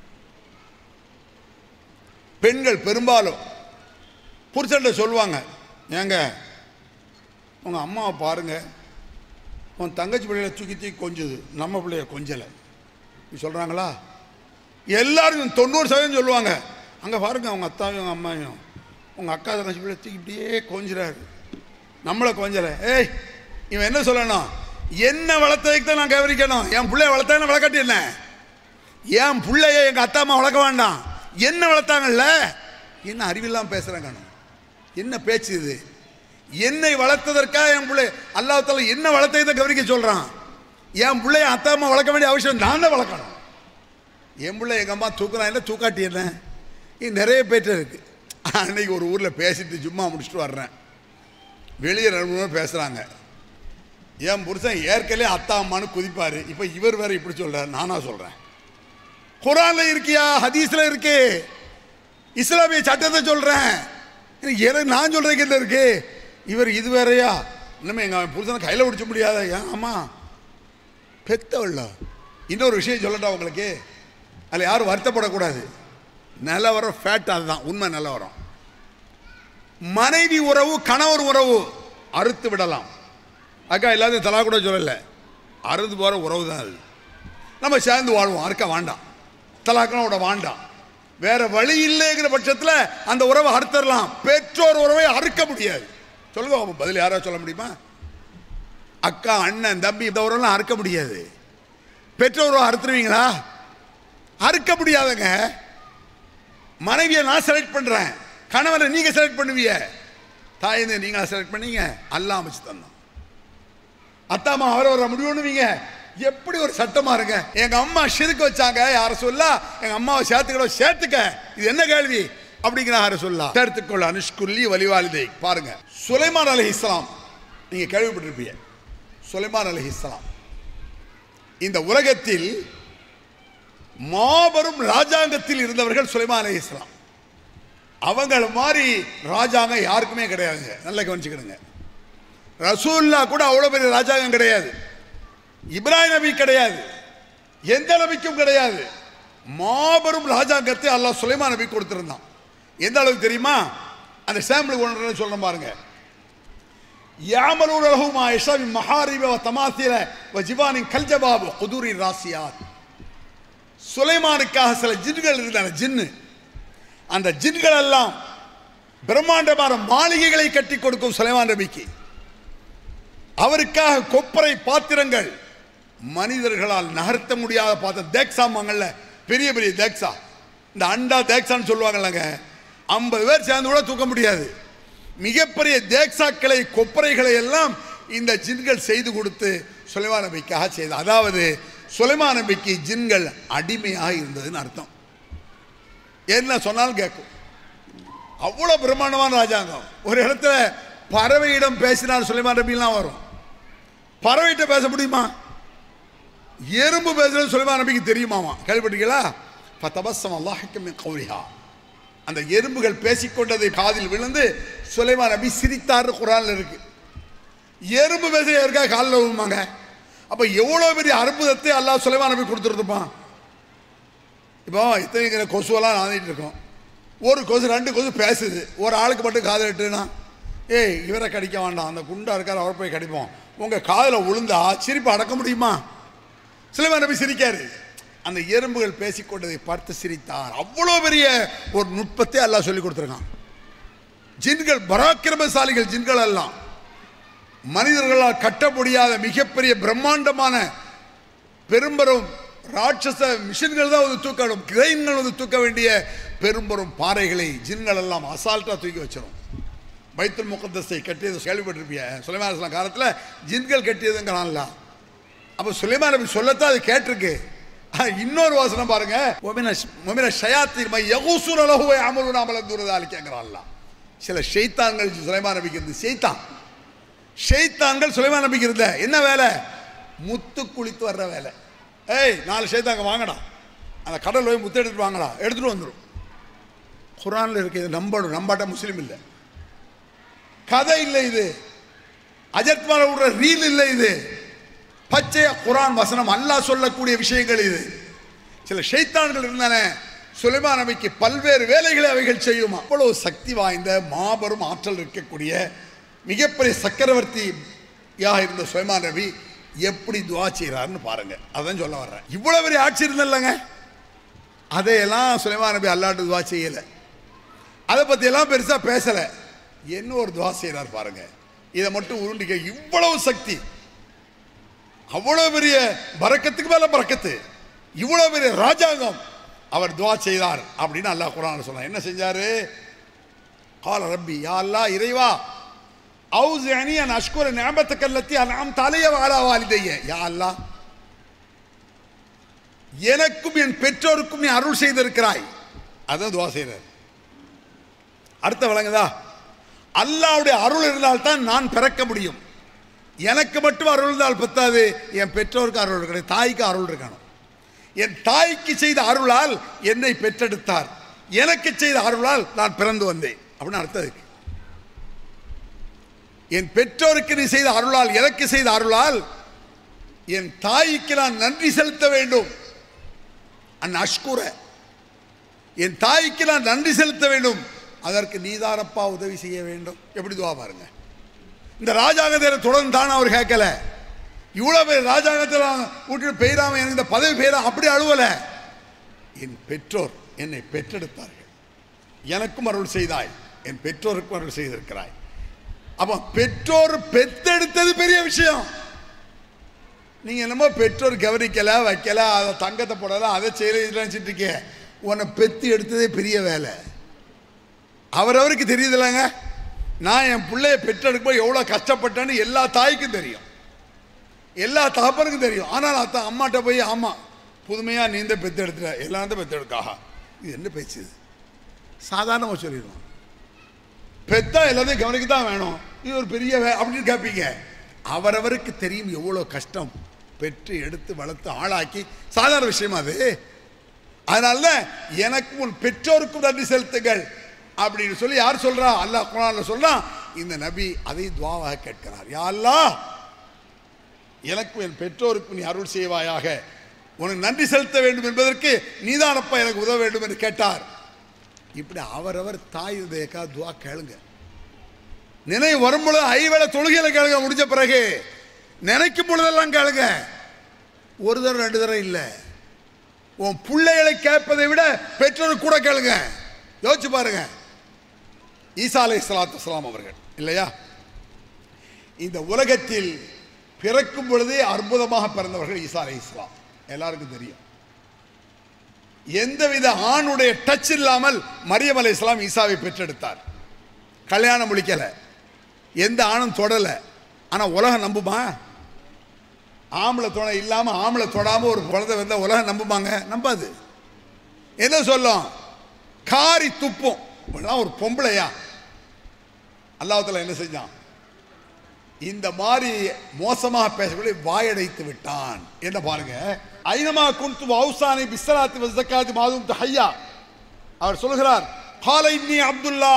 பெண்கள் பெரும்பாலும் புருஷன்ட்ட சொல்லுவாங்க ஏங்க உங்கள் அம்மாவை பாருங்க உன் தங்கச்சி பிள்ளைய தூக்கி தூக்கி கொஞ்சுது நம்ம பிள்ளைய கொஞ்சலை நீ சொல்கிறாங்களா எல்லாரும் தொண்ணூறு சதவீதம் சொல்லுவாங்க அங்கே பாருங்க அவங்க அத்தாவையும் அவங்க அம்மாவையும் உங்கள் அக்கா தங்கச்சி பிள்ளை தூக்கி இப்படியே கொஞ்சிறாரு நம்மளை கொஞ்சலை ஏய் இவன் என்ன சொல்லணும் என்ன வளர்த்ததுக்கு தான் நான் கவனிக்கணும் என் பிள்ளைய வளர்த்தா என்ன வளர்க்காட்டி என்ன என் பிள்ளைய எங்கள் அத்தா அம்மா வளர்க்க வேண்டாம் என்ன வளர்த்தாங்கல்ல என்ன அறிவில்லாமல் பேசுகிறாங்க என்ன பேச்சு இது என்னை வளர்த்ததற்காக என் பிள்ளை அல்லாஹால என்ன வளர்த்ததை கவனிக்க சொல்கிறான் என் பிள்ளைய அத்தா அம்மா வளர்க்க வேண்டிய அவசியம் நான் தான் வளர்க்கணும் என் பிள்ளை எங்கள் அம்மா தூக்குறான் என்ன தூக்காட்டி என்ன இது நிறைய பேர்ட்ட இருக்கு அன்னைக்கு ஒரு ஊரில் பேசிட்டு சும்மா முடிச்சுட்டு வர்றேன் வெளியே ரெண்டு மூணு பேர் பேசுகிறாங்க என் புருஷன் ஏற்கனவே அத்தா அம்மான்னு குதிப்பார் இப்போ இவர் வேற இப்படி சொல்கிறார் நானா சொல்கிறேன் குரான்ல இருக்கியா ஹதீஸ்ல இருக்கு இஸ்லாமிய சட்டத்தை சொல்றேன் எனக்கு நான் சொல்றதுக்கு என்ன இருக்கு இவர் இது வேறயா இன்னுமே எங்க புருஷனை கையில பிடிச்ச முடியாத ஏன் ஆமா பெத்தவள்ள இன்னொரு விஷயம் சொல்லட்டா உங்களுக்கு அதில் யாரும் வருத்தப்படக்கூடாது நிலவரம் ஃபேட் அதுதான் உண்மை நிலவரம் மனைவி உறவு கணவர் உறவு அறுத்து விடலாம் அக்கா எல்லாத்தையும் தலா கூட சொல்லலை அறுந்து போகிற உறவு தான் அது நம்ம சேர்ந்து வாழ்வோம் அறுக்க வேண்டாம் தலாக்கெல்லாம் விட வேண்டாம் வேற வழி இல்லைங்கிற பட்சத்தில் அந்த உறவை அறுத்தரலாம் பெற்றோர் உறவை அறுக்க முடியாது சொல்லுங்க பாப்போம், பதில் யாராவது சொல்ல முடியுமா அக்கா அண்ணன் தம்பி இந்த உறவெல்லாம் அறுக்க முடியாது பெற்றோர் உறவை அறுத்துருவீங்களா அறுக்க முடியாதுங்க மனைவியை நான் செலக்ட் பண்றேன் கணவனை நீங்க செலக்ட் பண்ணுவீங்க தாயந்தை நீங்க செலக்ட் பண்ணீங்க அல்ல அமைச்சு தந்தோம் அத்தாமா அவரை வர முடிவுன்னுவீங்க எப்படி ஒரு சட்டமா இருங்க எங்க அம்மா ஷிருக்கு வச்சாங்க யார சொல்லா எங்க அம்மாவை சேர்த்துக்கிட சேர்த்துக்க இது என்ன கேள்வி அப்படிங்கிற யார சொல்லா சேர்த்துக்கொள்ள அனுஷ்குல்லி வலிவாலிதை பாருங்க சுலைமான் அலி இஸ்லாம் நீங்க கேள்விப்பட்டிருப்பீங்க சுலைமான் அலி இஸ்லாம் இந்த உலகத்தில் மாபெரும் ராஜாங்கத்தில் இருந்தவர்கள் சுலைமான் அலி இஸ்லாம் அவங்கள மாதிரி ராஜாங்கம் யாருக்குமே கிடையாதுங்க நல்லா கவனிச்சுக்கிடுங்க ரசூல்லா கூட அவ்வளோ பெரிய ராஜாங்கம் கிடையாது இப்ராஹிம் நபி கிடையாது எந்த நபிக்கும் கிடையாது மாபெரும் ராஜாங்கத்தை அல்லாஹ் சுலைமான் நபி கொடுத்திருந்தான் எந்த அளவுக்கு தெரியுமா அந்த சாம்பிள் ஒன்று சொல்ல பாருங்க யாமலூர் லஹுமா இஷாவி மஹாரிப வ தமாசில வ ஜிவானின் கல்ஜபாபு குதூரி ராசியாத் சுலைமானுக்காக சில ஜின்கள் இருந்தன ஜின்னு அந்த ஜின்கள் எல்லாம் பிரம்மாண்டமான மாளிகைகளை கட்டி கொடுக்கும் சுலைமான் நபிக்கு அவருக்காக கொப்பரை பாத்திரங்கள் மனிதர்களால் நகர்த்த முடியாத பாத்திரம் தேக்ஸாமாங்கல்ல பெரிய பெரிய தேக்ஸா இந்த அண்டா தேக்ஸான்னு சொல்லுவாங்கல்லங்க ஐம்பது பேர் சேர்ந்து கூட தூக்க முடியாது மிகப்பெரிய தேக்ஸாக்களை கொப்பரைகளை எல்லாம் இந்த ஜின்கள் செய்து கொடுத்து சுலைமா நபிக்காக செய்த அதாவது சுலைமா நபிக்கு ஜின்கள் அடிமையாக இருந்ததுன்னு அர்த்தம் என்ன சொன்னாலும் கேட்கும் அவ்வளோ பிரம்மாண்டமான ராஜாங்கம் ஒரு இடத்துல பறவையிடம் பேசினால் சுலைமான் நபிலாம் வரும் பறவைகிட்ட பேச முடியுமா எறும்பு பேசுறது சுலைமான் நபிக்கு தெரியுமாமா கேள்விப்பட்டீங்களா ஃபதபஸ்ஸம் அல்லாஹுக்கு மின் கௌலிஹா அந்த எறும்புகள் பேசிக்கொண்டதை காதில் விழுந்து சுலைமான் நபி சிரித்தார் குரான்ல இருக்கு எறும்பு பேச இருக்கா காலில் விழுமாங்க அப்ப எவ்வளவு பெரிய அற்புதத்தை அல்லாஹ் சுலைமான் நபி கொடுத்துருப்பான் இப்போ இத்தனை கொசுவெல்லாம் நாந்திட்டு இருக்கோம் ஒரு கொசு ரெண்டு கொசு பேசுது ஒரு ஆளுக்கு மட்டும் காதல் இட்டுனா ஏய் இவரை கடிக்க வேண்டாம் அந்த குண்டா இருக்கார் அவர் போய் கடிப்போம் உங்க காதில் விழுந்தா சிரிப்பு அடக்க முடியுமா சிலவன் நபி சிரிக்காரு அந்த எறும்புகள் பேசிக்கொண்டதை பார்த்து சிரித்தார் அவ்வளோ பெரிய ஒரு நுட்பத்தை அல்லாஹ் சொல்லி கொடுத்துருக்கான் ஜின்கள் பராக்கிரமசாலிகள் ஜின்கள் எல்லாம் மனிதர்களால் கட்ட முடியாத மிகப்பெரிய பிரம்மாண்டமான பெரும்பெரும் ராட்சச மிஷின்கள் தான் வந்து தூக்கணும் கிரைன்கள் வந்து தூக்க வேண்டிய பெரும்பெரும் பாறைகளை ஜின்கள் எல்லாம் அசால்ட்டாக தூக்கி வச்சிரும் பைத்துல் முகத்தஸை கட்டியது கேள்விப்பட்டிருப்பிய சுலைமான் அலிஸ்லாம் காலத்தில் ஜின்கள் கட்டியதுங்கிறான்ல அப்போ சுலைமான் நபி சொல்லத்தான் அது கேட்டிருக்கு ஆனா, இன்னொரு வாசனம் பாருங்க ஒமின ஒமின ஷயாத்தின் மை யகுசுர லஹுவை அமலு நாமல தூரதாலி கேட்கிறான்ல சில ஷைத்தான்கள் சுலைமான் நபிக்கு இருந்து ஷைத்தான் ஷைத்தான்கள் சுலைமான் நபிக்கு இருந்த என்ன வேலை முத்து குளித்து வர்ற வேலை ஏய் நாலு ஷைத்தாங்க வாங்கடா அந்த கடல் போய் முத்து எடுத்துட்டு வாங்கடா எடுத்துட்டு வந்துடும் குரான்ல இருக்கு இது நம்பணும் நம்பாட்ட முஸ்லீம் இல்லை கதை இல்லை இது அஜத் மேல விடுற ரீல் இல்லை இது பச்சைய குரான் வசனம் அல்லாஹ் சொல்லக்கூடிய விஷயங்கள் இது சில ஷைத்தான்கள் இருந்தன சுலைமான் நபிக்கு பல்வேறு வேலைகளை அவைகள் செய்யுமா அவ்வளவு சக்தி வாய்ந்த மாபெரும் ஆற்றல் இருக்கக்கூடிய மிகப்பெரிய சக்கரவர்த்தியாக இருந்த சுலைமான் நபி எப்படி துவா செய்கிறாருன்னு பாருங்க அதான் சொல்ல வர்றேன் இவ்வளவு பெரிய ஆட்சி இருந்தல்லங்க அதையெல்லாம் சுலைமான் நபி அல்லாட்டு துவா செய்யலை அதை பற்றியெல்லாம் பெருசாக பேசலை என்ன ஒரு துவா செய்கிறார் பாருங்க இதை மட்டும் உருண்டிக்க இவ்வளவு சக்தி அவ்வளவு பெரிய பறக்கத்துக்கு மேல பறக்கத்து இவ்வளவு பெரிய ராஜாங்கம் அவர் துவா செய்தார் அப்படின்னு அல்லாஹ் குரான் சொன்னார் என்ன செஞ்சாரு கால ரப்பி யா அல்லாஹ் இறைவா அவுசிஅனி அன் அஷ்குர நிஅமத்தக அல்லத்தி அன்அம்த அலைய வ அலா வாலிதைய யா அல்லாஹ் எனக்கும் என் பெற்றோருக்கும் நீ அருள் செய்திருக்கிறாய் அதான் துவா செய்கிறார் அடுத்த விளங்குதா அல்லாவுடைய அருள் இருந்தால்தான் நான் பிறக்க முடியும் எனக்கு மட்டும் அருள் இருந்தால் பத்தாது என் பெற்றோருக்கு அருள் இருக்கணும் தாய்க்கு அருள் இருக்கணும் என் தாய்க்கு செய்த அருளால் என்னை பெற்றெடுத்தார் எனக்கு செய்த அருளால் நான் பிறந்து வந்தேன் அப்படின்னு அர்த்தம் இருக்கு என் பெற்றோருக்கு நீ செய்த அருளால் எனக்கு செய்த அருளால் என் தாய்க்கு நான் நன்றி செலுத்த வேண்டும் அன் அஷ்குர என் தாய்க்கு நான் நன்றி செலுத்த வேண்டும் அதற்கு நீதானப்பா உதவி செய்ய வேண்டும் எப்படி துவா பாருங்க இந்த ராஜாங்கத்தில் தொடர்ந்து தான் அவர் கேட்கல இவ்வளோ பேர் ராஜாங்கத்தில் விட்டுட்டு பெயராம எனக்கு இந்த பதவி பெயரா அப்படி அழுவலை என் பெற்றோர் என்னை பெற்றெடுத்தார்கள் எனக்கும் அருள் செய்தாய் என் பெற்றோருக்கும் அருள் செய்திருக்கிறாய் அப்போ பெற்றோர் பெத்தெடுத்தது பெரிய விஷயம் நீங்க என்னமோ பெற்றோர் கவனிக்கல வைக்கல அதை தங்கத்தை போடல அதை செய்யல இதெல்லாம் நினைச்சிட்டு இருக்கே உன்னை பெத்து எடுத்ததே பெரிய வேலை அவரவருக்கு தெரியுதுல்லங்க நான் என் பிள்ளைய பெற்றெடுக்கும்போது எவ்வளோ கஷ்டப்பட்டேன்னு எல்லா தாய்க்கும் தெரியும் எல்லா தகப்பனுக்கும் தெரியும் ஆனால் அத்தான் அம்மாட்ட போய் ஆமாம் புதுமையாக நீந்த பெத்து எடுத்துட்ட எல்லாம் தான் பெத்து எடுக்காக இது என்ன பேச்சு இது சாதாரணமாக சொல்லிடுவோம் பெத்தா எல்லாத்தையும் கவனிக்க தான் வேணும் இது ஒரு பெரிய வே அப்படின்னு கேட்பீங்க அவரவருக்கு தெரியும் எவ்வளோ கஷ்டம் பெற்று எடுத்து வளர்த்து ஆளாக்கி சாதாரண விஷயமா அது அதனால தான் எனக்கும் உன் பெற்றோருக்கும் நன்றி செலுத்துங்கள் அப்படின்னு சொல்லி யார் சொல்றா அல்லாஹ் குரான்ல சொல்றான் இந்த நபி அதை துவாவாக கேட்கிறார் யா அல்லாஹ் எனக்கும் என் பெற்றோருக்கும் நீ அருள் செய்வாயாக உனக்கு நன்றி செலுத்த வேண்டும் என்பதற்கு நீதானப்பா எனக்கு உதவ வேண்டும் என்று கேட்டார் இப்படி அவரவர் தாய் தேக்கா துவா கேளுங்க நினைவு வரும் பொழுது ஐவேளை தொழுகையில கேளுங்க முடிஞ்ச பிறகு நினைக்கும் பொழுதெல்லாம் கேளுங்க ஒரு தரம் ரெண்டு தரம் இல்லை உன் பிள்ளைகளை கேட்பதை விட பெற்றோர் கூட கேளுங்க யோசிச்சு பாருங்க ஈசா அலை சலாத்து வலாம் அவர்கள் இல்லையா இந்த உலகத்தில் பிறக்கும் பொழுதே அற்புதமாக பிறந்தவர்கள் ஈசா அலை இஸ்லாம் எல்லாருக்கும் தெரியும் எந்தவித ஆணுடைய டச் இல்லாமல் மரியம் அலை இஸ்லாம் ஈசாவை பெற்றெடுத்தார் கல்யாணம் முடிக்கல எந்த ஆணும் தொடல ஆனா உலகம் நம்புமா ஆம்பளை துணை இல்லாம ஆம்பளை தொடாம ஒரு குழந்தை வந்தா உலகம் நம்புமாங்க நம்பாது என்ன சொல்லும் காரி துப்பும் இப்படிலாம் ஒரு பொம்பளையா அல்லாஹ்தாலா என்ன செஞ்சான் இந்த மாதிரி மோசமாக பேசக்கூடிய வாயடைத்து விட்டான் என்ன பாருங்க ஐனமா குன்து அவுசானி பிஸ்ஸலாத்தி வஸக்காத்தி மாதும் ஹையா அவர் சொல்கிறார் காலை இன்னி அப்துல்லா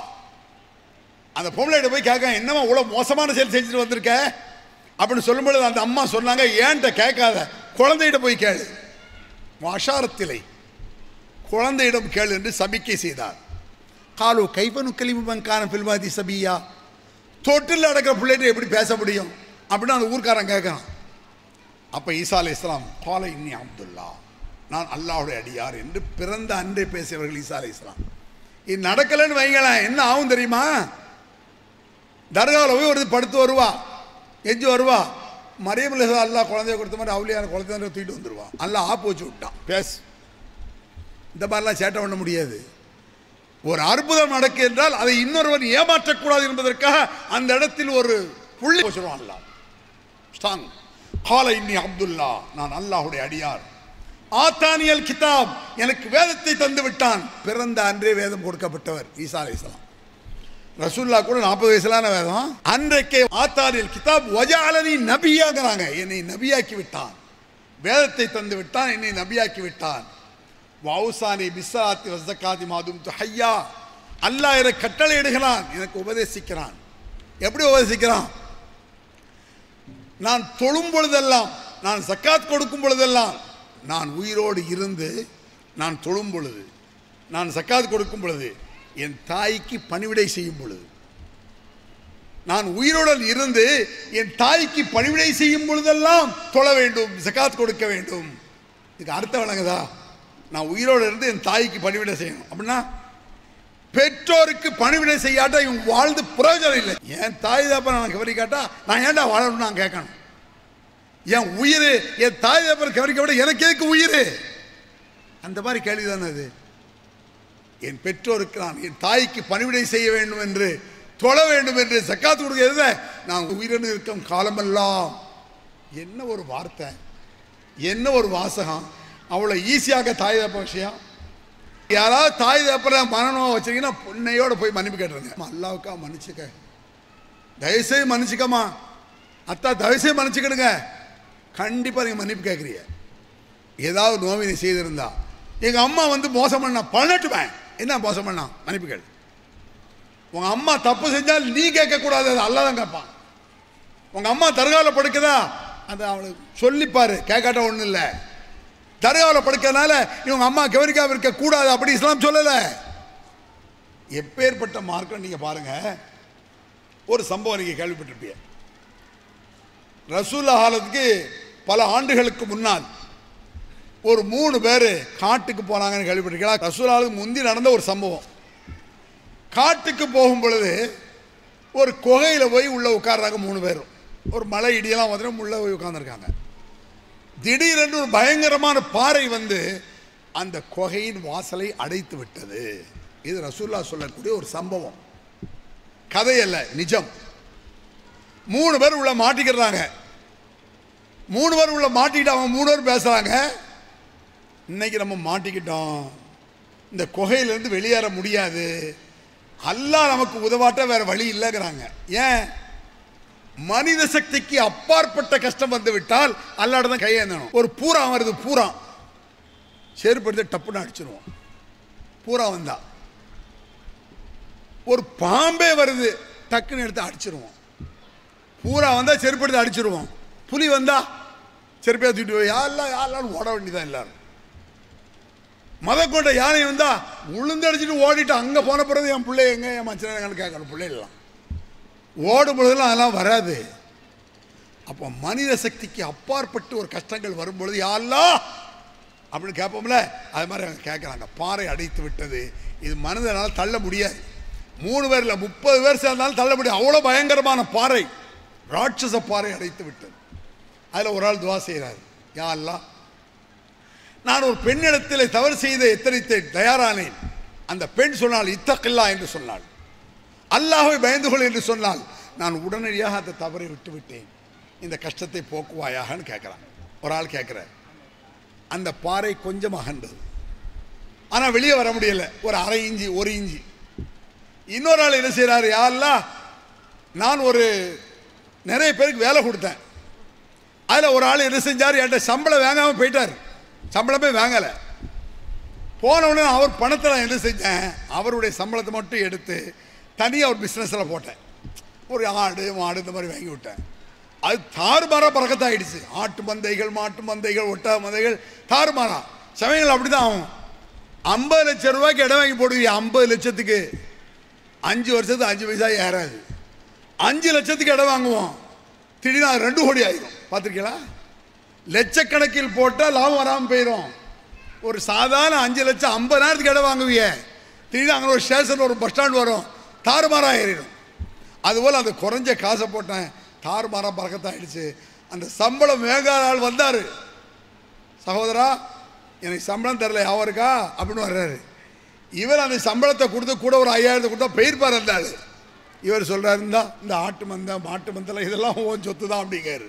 அந்த பொம்பளைகிட்ட போய் கேட்க என்னமா இவ்வளோ மோசமான செயல் செஞ்சுட்டு வந்திருக்க அப்படின்னு சொல்லும்பொழுது அந்த அம்மா சொன்னாங்க ஏன்ட்ட கேட்காத குழந்தையிட போய் கேளு அஷாரத்திலை குழந்தையிடம் கேளு என்று சபிக்கை செய்தார் காலு கைவனு கலிமுமங்கான பில்வாதி சபியா தொட்டில் அடக்கிற பிள்ளைகிட்ட எப்படி பேச முடியும் அப்படின்னு அந்த ஊர்க்காரன் கேட்கறான் அப்போ ஈசா அலை இஸ்லாம் காலை இன்னி அப்துல்லா நான் அல்லாஹ்வுடைய அடியார் என்று பிறந்த அன்றே பேசியவர்கள் ஈசா அலை இஸ்லாம் இது நடக்கலைன்னு வைங்களேன் என்ன ஆகும் தெரியுமா தர்காவில் போய் ஒரு படுத்து வருவா எஞ்சி வருவா மரியம் அலைஹிஸ்ஸலாம் அல்லாஹ் குழந்தைய கொடுத்த மாதிரி அவளியான குழந்தைய தூக்கிட்டு வந்துருவா அல்லாஹ் ஆப்பு வச்சு விட்டான் பேசு இந்த மாதிரிலாம் சேட்டை பண்ண முடியாது ஒரு அற்புதம் நடக்கு என்றால் அதை இன்னொருவன் ஏமாற்றக்கூடாது என்பதற்காக அந்த இடத்தில் ஒரு புள்ளி வச்சிருவான் அல்லாஹ் ஸ்ட்ராங் கால இன்னி அப்துல்லா நான் அல்லாஹுடைய அடியார் ஆத்தானியல் கிதாப் எனக்கு வேதத்தை தந்து விட்டான் பிறந்த அன்றே வேதம் கொடுக்கப்பட்டவர் ஈசா அலைஹிஸ்ஸலாம் ரசூல்லா கூட நாற்பது வயசுலான வேதம் அன்றைக்கே ஆத்தானியல் கிதாப் வஜாலனி நபியாங்கிறாங்க என்னை நபியாக்கி விட்டான் வேதத்தை தந்து விட்டான் என்னை நபியாக்கி விட்டான் வவுசானி பிஸ்ஸாத்தி வசக்காதி மாதும் ஹையா அல்லாஹ் எனக்கு கட்டளை இடுகிறான் எனக்கு உபதேசிக்கிறான் எப்படி உபதேசிக்கிறான் நான் தொழும் பொழுதெல்லாம் நான் சக்காத் கொடுக்கும் பொழுதெல்லாம் நான் உயிரோடு இருந்து நான் தொழும் பொழுது நான் சக்காத் கொடுக்கும் பொழுது என் தாய்க்கு பணிவிடை செய்யும் பொழுது நான் உயிருடன் இருந்து என் தாய்க்கு பணிவிடை செய்யும் பொழுதெல்லாம் தொழ வேண்டும் சக்காத் கொடுக்க வேண்டும் இதுக்கு அர்த்தம் வழங்குதா நான் உயிரோடு இருந்து என் தாய்க்கு பணிவிடை செய்யணும் அப்படின்னா பெற்றோருக்கு பணிவிடை செய்யாட்டா இவங்க வாழ்ந்து பிரயோஜனம் இல்லை என் தாய் தப்ப நான் கவனிக்காட்டா நான் ஏன்டா வாழணும்னு நான் கேட்கணும் என் உயிர் என் தாய் தப்பர் கவனிக்க விட எனக்கு எதுக்கு உயிர் அந்த மாதிரி கேள்வி தானே அது என் பெற்றோருக்கு நான் என் தாய்க்கு பணிவிடை செய்ய வேண்டும் என்று தொழ வேண்டும் என்று சக்காத்து கொடுக்கிறது நான் உயிரினு இருக்கும் காலமெல்லாம் என்ன ஒரு வார்த்தை என்ன ஒரு வாசகம் அவ்வளோ ஈஸியாக தாய் தப்ப விஷயம் யாராவது தாய் தப்பல மனநோவை வச்சிருக்கீங்கன்னா பொண்ணையோட போய் மன்னிப்பு கேட்டுருங்க அல்லாவுக்கா மன்னிச்சுக்க தயவுசெய்து மன்னிச்சுக்கம்மா அத்தா தயவுசெய்து மன்னிச்சுக்கிடுங்க கண்டிப்பாக நீங்கள் மன்னிப்பு கேட்குறீங்க ஏதாவது நோவினை செய்திருந்தா எங்கள் அம்மா வந்து மோசம் பண்ணா பண்ணட்டுவேன் என்ன மோசம் பண்ணா மன்னிப்பு கேளு உங்கள் அம்மா தப்பு செஞ்சால் நீ கேட்கக்கூடாது அது அல்லா தான் கேட்பான் உங்கள் அம்மா தர்காவில் படுக்குதா அதை அவளுக்கு சொல்லிப்பாரு கேட்காட்ட ஒன்றும் இல்லை தர்காவில் படுக்கிறதுனால இவங்க அம்மா கவனிக்காம இருக்க கூடாது அப்படி இஸ்லாம் சொல்லலை எப்பேற்பட்ட மார்க்கம் நீங்கள் பாருங்க ஒரு சம்பவம் நீங்க கேள்விப்பட்டிருப்பீங்க ரசூல்லா காலத்துக்கு பல ஆண்டுகளுக்கு முன்னால் ஒரு மூணு பேர் காட்டுக்கு போனாங்கன்னு கேள்விப்பட்டிருக்கீங்களா ரசூலாவுக்கு முந்தி நடந்த ஒரு சம்பவம் காட்டுக்கு போகும் பொழுது ஒரு குகையில் போய் உள்ளே உட்கார்றாங்க மூணு பேரும் ஒரு மலை இடியெல்லாம் வந்து உள்ளே போய் உட்காந்துருக்காங்க திடீரென்று ஒரு பயங்கரமான பாறை வந்து அந்த குகையின் வாசலை அடைத்து விட்டது இது ரசூல்லா சொல்லக்கூடிய ஒரு சம்பவம் கதையல்ல நிஜம் மூணு பேர் உள்ள மாட்டிக்கிறாங்க மூணு பேர் உள்ள மாட்டிக்கிட்டு அவங்க மூணு பேர் பேசுறாங்க இன்னைக்கு நம்ம மாட்டிக்கிட்டோம் இந்த குகையிலிருந்து வெளியேற முடியாது அல்லாஹ் நமக்கு உதவாட்ட வேற வழி இல்லைங்கிறாங்க ஏன் மனித சக்திக்கு அப்பாற்பட்ட கஷ்டம் வந்து விட்டால் அல்லாட தான் கையேந்தணும் ஒரு பூரா வருது பூரா செருப்படுத்து டப்புன்னு அடிச்சிருவோம் பூரா வந்தா ஒரு பாம்பே வருது டக்குன்னு எடுத்து அடிச்சிருவோம் பூரா வந்தா செருப்படுத்து அடிச்சிருவோம் புலி வந்தா செருப்பையா தூக்கிட்டு போய் யாரெல்லாம் யாரெல்லாம் ஓட வேண்டியதான் எல்லாரும் மத கொண்ட யானை வந்தா உளுந்து அடிச்சுட்டு ஓடிட்டு அங்க போன பிறகு என் பிள்ளை எங்க என் மச்சனை கேட்கணும் பிள்ளைகள்லாம் ஓடும் பொழுதெல்லாம் அதெல்லாம் வராது அப்போ மனித சக்திக்கு அப்பாற்பட்டு ஒரு கஷ்டங்கள் வரும்பொழுது யாரெல்லாம் அப்படின்னு கேட்போம்ல அது மாதிரி அவங்க கேட்குறாங்க பாறை அடைத்து விட்டது இது மனிதனால் தள்ள முடியாது மூணு பேர் இல்லை முப்பது பேர் சேர்ந்தாலும் தள்ள முடியாது அவ்வளோ பயங்கரமான பாறை ராட்சச பாறை அடைத்து விட்டது அதில் ஒரு ஆள் துவா செய்கிறார் யா அல்லாஹ் நான் ஒரு பெண்ணிடத்தில் தவறு செய்த எத்தனைத்தேன் தயாரானேன் அந்த பெண் சொன்னால் இத்தக்கில்லா என்று சொன்னாள் அல்லாஹ்வை பயந்து கொள் என்று சொன்னால் நான் உடனடியாக அந்த தவறை விட்டு விட்டேன் இந்த கஷ்டத்தை போக்குவாயாகன்னு கேட்குறான் ஒரு ஆள் கேட்குறார் அந்த பாறை கொஞ்சம் அகன்றது ஆனால் வெளியே வர முடியல ஒரு அரை இஞ்சி ஒரு இஞ்சி இன்னொரு ஆள் என்ன செய்கிறாரு யாரெல்லாம் நான் ஒரு நிறைய பேருக்கு வேலை கொடுத்தேன் அதில் ஒரு ஆள் என்ன செஞ்சார் என்கிட்ட சம்பளம் வாங்காமல் போயிட்டார் சம்பளமே வாங்கலை போன உடனே அவர் பணத்தை நான் என்ன செஞ்சேன் அவருடைய சம்பளத்தை மட்டும் எடுத்து தனியாக ஒரு பிஸ்னஸில் போட்டேன் ஒரு ஆடு மாடு இந்த மாதிரி வாங்கி விட்டேன் அது தாறுமாறாக பறக்கத்தாயிடுச்சு ஆட்டு மந்தைகள் மாட்டு மந்தைகள் ஒட்டக மந்தைகள் தாறுமாறா சமயங்கள் அப்படி தான் ஆகும் ஐம்பது லட்சம் ரூபாய்க்கு இடம் வாங்கி போடுவீங்க ஐம்பது லட்சத்துக்கு அஞ்சு வருஷத்துக்கு அஞ்சு பைசா ஏறாது அஞ்சு லட்சத்துக்கு இடம் வாங்குவோம் திடீர்னு அது ரெண்டு கோடி ஆயிரும் பார்த்துருக்கீங்களா லட்சக்கணக்கில் போட்டால் லாபம் வராமல் போயிடும் ஒரு சாதாரண அஞ்சு லட்சம் ஐம்பதாயிரத்துக்கு இடம் வாங்குவீங்க திடீர்னு அங்கே ஒரு ஸ்டேஷன் ஒரு பஸ் ஸ்டாண்ட் வரும் தாறுமாறாக ஏறிடும் அதுபோல் அந்த குறைஞ்ச காசை போட்டேன் தாறுமாறாக பறக்கத்தாயிடுச்சு அந்த சம்பளம் வேகாத ஆள் வந்தார் சகோதரா எனக்கு சம்பளம் தரல யாவும் இருக்கா அப்படின்னு வர்றாரு இவர் அந்த சம்பளத்தை கொடுத்து கூட ஒரு ஐயாயிரத்தை கொடுத்தா பெயர்ப்பார் அந்த ஆள் இவர் சொல்கிறாரு இருந்தா இந்த ஆட்டு மந்த மாட்டு மந்தல இதெல்லாம் ஓன் சொத்து தான் அப்படிங்காரு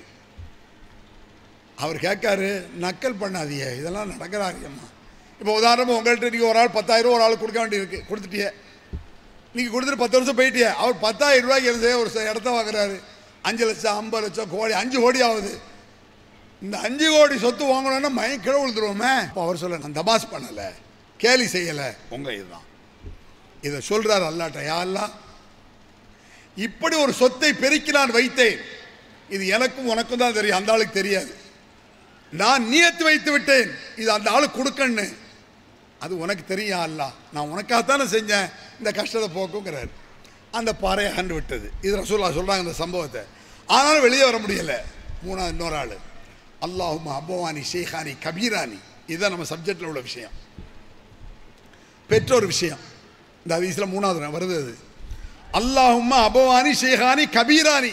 அவர் கேட்காரு நக்கல் பண்ணாதீங்க இதெல்லாம் நடக்கிறாரியம்மா இப்போ உதாரணமாக உங்கள்கிட்ட நீங்கள் ஒரு ஆள் பத்தாயிரம் ஒரு ஆள் கொடுக்க வேண்டியிருக்கு கொடுத்துட்டியே நீங்கள் கொடுத்துட்டு பத்து வருஷம் போயிட்டியே அவர் பத்தாயிரம் ரூபாய்க்கு இருந்து ஒரு ச- இடத்த வாங்குறாரு அஞ்சு லட்சம் ஐம்பது லட்சம் கோடி அஞ்சு கோடி ஆகுது இந்த அஞ்சு கோடி சொத்து வாங்கணும்னா மயம் கிழ விழுந்துருவோமே அப்போ அவர் சொல்ல நான் தபாஸ் பண்ணலை கேலி செய்யலை உங்கள் இதுதான் இதை சொல்கிறார் அல்லாட்ட யாரெல்லாம் இப்படி ஒரு சொத்தை பெருக்கி நான் வைத்தேன் இது எனக்கும் உனக்கும் தான் தெரியும் அந்த ஆளுக்கு தெரியாது நான் நியத்து வைத்து விட்டேன் இது அந்த ஆளுக்கு கொடுக்கன்னு அது உனக்கு தெரியும் அல்ல நான் உனக்காகத்தானே செஞ்சேன் இந்த கஷ்டத்தை போக்குங்கிறார் அந்த பாறை அகன்று விட்டது இது ரசூல்லா சொல்கிறாங்க இந்த சம்பவத்தை ஆனாலும் வெளியே வர முடியல மூணாவது இன்னொரு ஆள் அல்லாஹும் அபவானி ஷேகானி கபீரானி இதுதான் நம்ம சப்ஜெக்டில் உள்ள விஷயம் பெற்றோர் விஷயம் இந்த அதிசயில் மூணாவது வருது அது அல்லாஹும்மா அபவானி ஷேகானி கபீரானி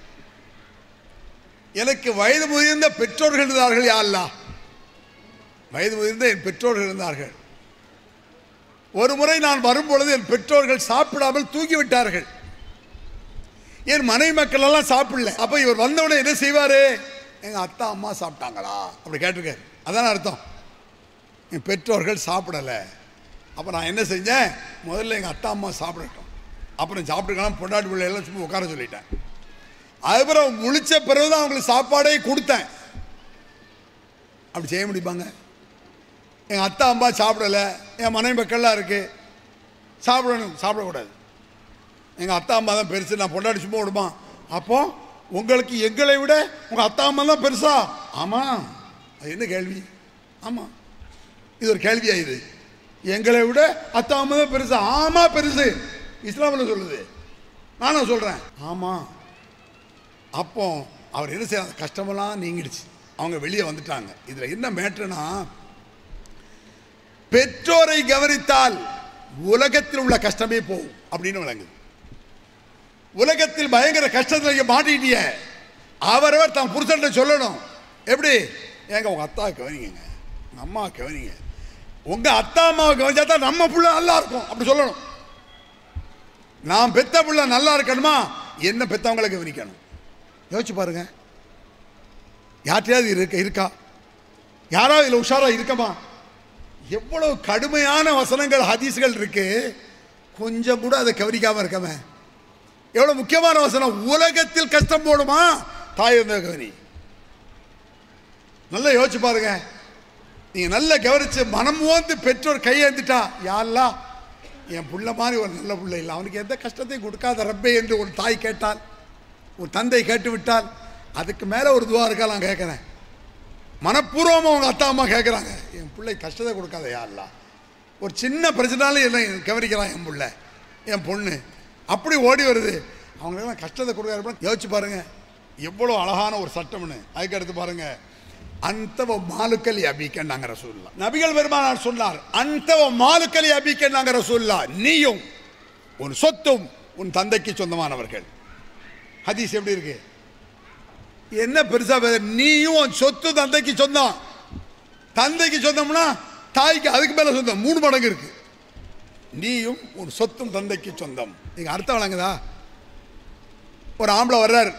எனக்கு வயது முதிர்ந்த பெற்றோர்கள் இருந்தார்கள் யா அல்லாஹ் வயது முதிர்ந்த என் பெற்றோர்கள் இருந்தார்கள் ஒரு முறை நான் வரும் பொழுது என் பெற்றோர்கள் சாப்பிடாமல் தூங்கி விட்டார்கள் என் மனைவி மக்கள் எல்லாம் சாப்பிடல அப்ப இவர் வந்தவுடனே என்ன செய்வாரு எங்க அத்தா அம்மா சாப்பிட்டாங்களா அப்படி கேட்டிருக்காரு அதான அர்த்தம் என் பெற்றோர்கள் சாப்பிடலை அப்போ நான் என்ன செஞ்சேன் முதல்ல எங்கள் அத்தா அம்மா சாப்பிடட்டும் அப்புறம் சாப்பிட்டுக்கலாம் பொண்டாட்டி பிள்ளையெல்லாம் சும்மா உட்கார சொல்லிட்டேன் அதுக்கப்புறம் முழிச்ச பிறகு தான் அவங்களுக்கு சாப்பாடே கொடுத்தேன் அப்படி செய்ய முடியுமாங்க எங்கள் அத்தா அம்மா சாப்பிடலை என் மனைவி மக்கள்லாம் இருக்குது சாப்பிடணும் சாப்பிடக்கூடாது எங்கள் அத்தா அம்மா தான் பெருசு நான் பொண்டாட்டி சும்மா விடுமா அப்போ உங்களுக்கு எங்களை விட உங்கள் அத்தா அம்மா தான் பெருசா ஆமாம் அது என்ன கேள்வி ஆமாம் இது ஒரு கேள்வியா இது எங்களை விட அத்தா அம்மா தான் பெருசு ஆமாம் பெருசு இஸ்லாமில் சொல்லுது நானும் சொல்கிறேன் ஆமாம் அப்போ அவர் என்ன செய்ய கஷ்டமெல்லாம் நீங்கிடுச்சு அவங்க வெளியே வந்துட்டாங்க இதில் என்ன மேட்ருனா பெற்றோரை கவனித்தால் உலகத்தில் உள்ள கஷ்டமே போகும் அப்படின்னு விளங்குது உலகத்தில் பயங்கர கஷ்டத்தில் நீங்க மாட்டிட்டீங்க அவரவர் தன் புருஷன்ட்ட சொல்லணும் எப்படி ஏங்க உங்க அத்தா கவனிங்க உங்க அம்மா கவனிங்க உங்க அத்தா அம்மாவை கவனிச்சா தான் நம்ம புள்ள நல்லா இருக்கும் அப்படி சொல்லணும் நான் பெத்த புள்ள நல்லா இருக்கணுமா என்ன பெத்தவங்களை கவனிக்கணும் யோசிச்சு பாருங்க யார்ட்டையாவது இருக்க இருக்கா யாராவது இதில் உஷாரா இருக்கமா எவ்வளவு கடுமையான வசனங்கள் ஹதீஸ்கள் இருக்கு கொஞ்சம் கூட அதை கவனிக்காம இருக்கமே எவ்வளவு முக்கியமான வசனம் உலகத்தில் கஷ்டம் போடுமா தாய் இருந்த கவனி நல்லா யோசிச்சு பாருங்க நீங்க நல்ல கவனிச்சு மனம் ஓந்து பெற்றோர் கையேந்துட்டா யாழ்லா என் புள்ள மாதிரி ஒரு நல்ல புள்ள இல்லை அவனுக்கு எந்த கஷ்டத்தையும் கொடுக்காத ரப்பே என்று ஒரு தாய் கேட்டால் ஒரு தந்தை கேட்டு விட்டால் அதுக்கு மேலே ஒரு துவா இருக்கா நான் கேட்குறேன் மனப்பூர்வமாக அவங்க அத்தா அம்மா கேட்குறாங்க என் பிள்ளை கஷ்டத்தை கொடுக்காத யாருலா ஒரு சின்ன பிரச்சனாலும் என்னை கவனிக்கிறான் என் புள்ள என் பொண்ணு அப்படி ஓடி வருது அவங்களுக்கெல்லாம் கஷ்டத்தை கொடுக்காத யோசிச்சு பாருங்க எவ்வளோ அழகான ஒரு சட்டம்னு அதுக்கு அடுத்து பாருங்க அந்தவ மாலுக்கலி அபிக்கன்னாங்க ரசூல்லா நபிகள் பெருமானார் சொன்னார் அந்தவ மாலுக்கலி அபிக்கன்னாங்க ரசூல்லா நீயும் உன் சொத்தும் உன் தந்தைக்கு சொந்தமானவர்கள் ஹதீஸ் எப்படி இருக்கு என்ன பெருசா பேச- நீயும் உன் சொத்து தந்தைக்கு சொந்தம் தந்தைக்கு சொந்தம்னா தாய்க்கு அதுக்கு மேல சொந்தம் மூணு மடங்கு இருக்கு நீயும் உன் சொத்தும் தந்தைக்கு சொந்தம் நீங்க அர்த்தம் வழங்குதா ஒரு ஆம்பளை வர்றாரு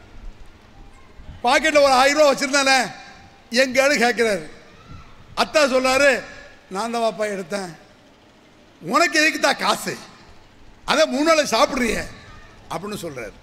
பாக்கெட்ல ஒரு ஆயிரம் ரூபா வச்சிருந்தானே எங்கேயாவது கேட்கிறாரு அத்தா சொல்றாரு நான் தான் வாப்பா எடுத்தேன் உனக்கு எதுக்கு தான் காசு அதை மூணு நாள் சாப்பிட்றிய அப்படின்னு சொல்றாரு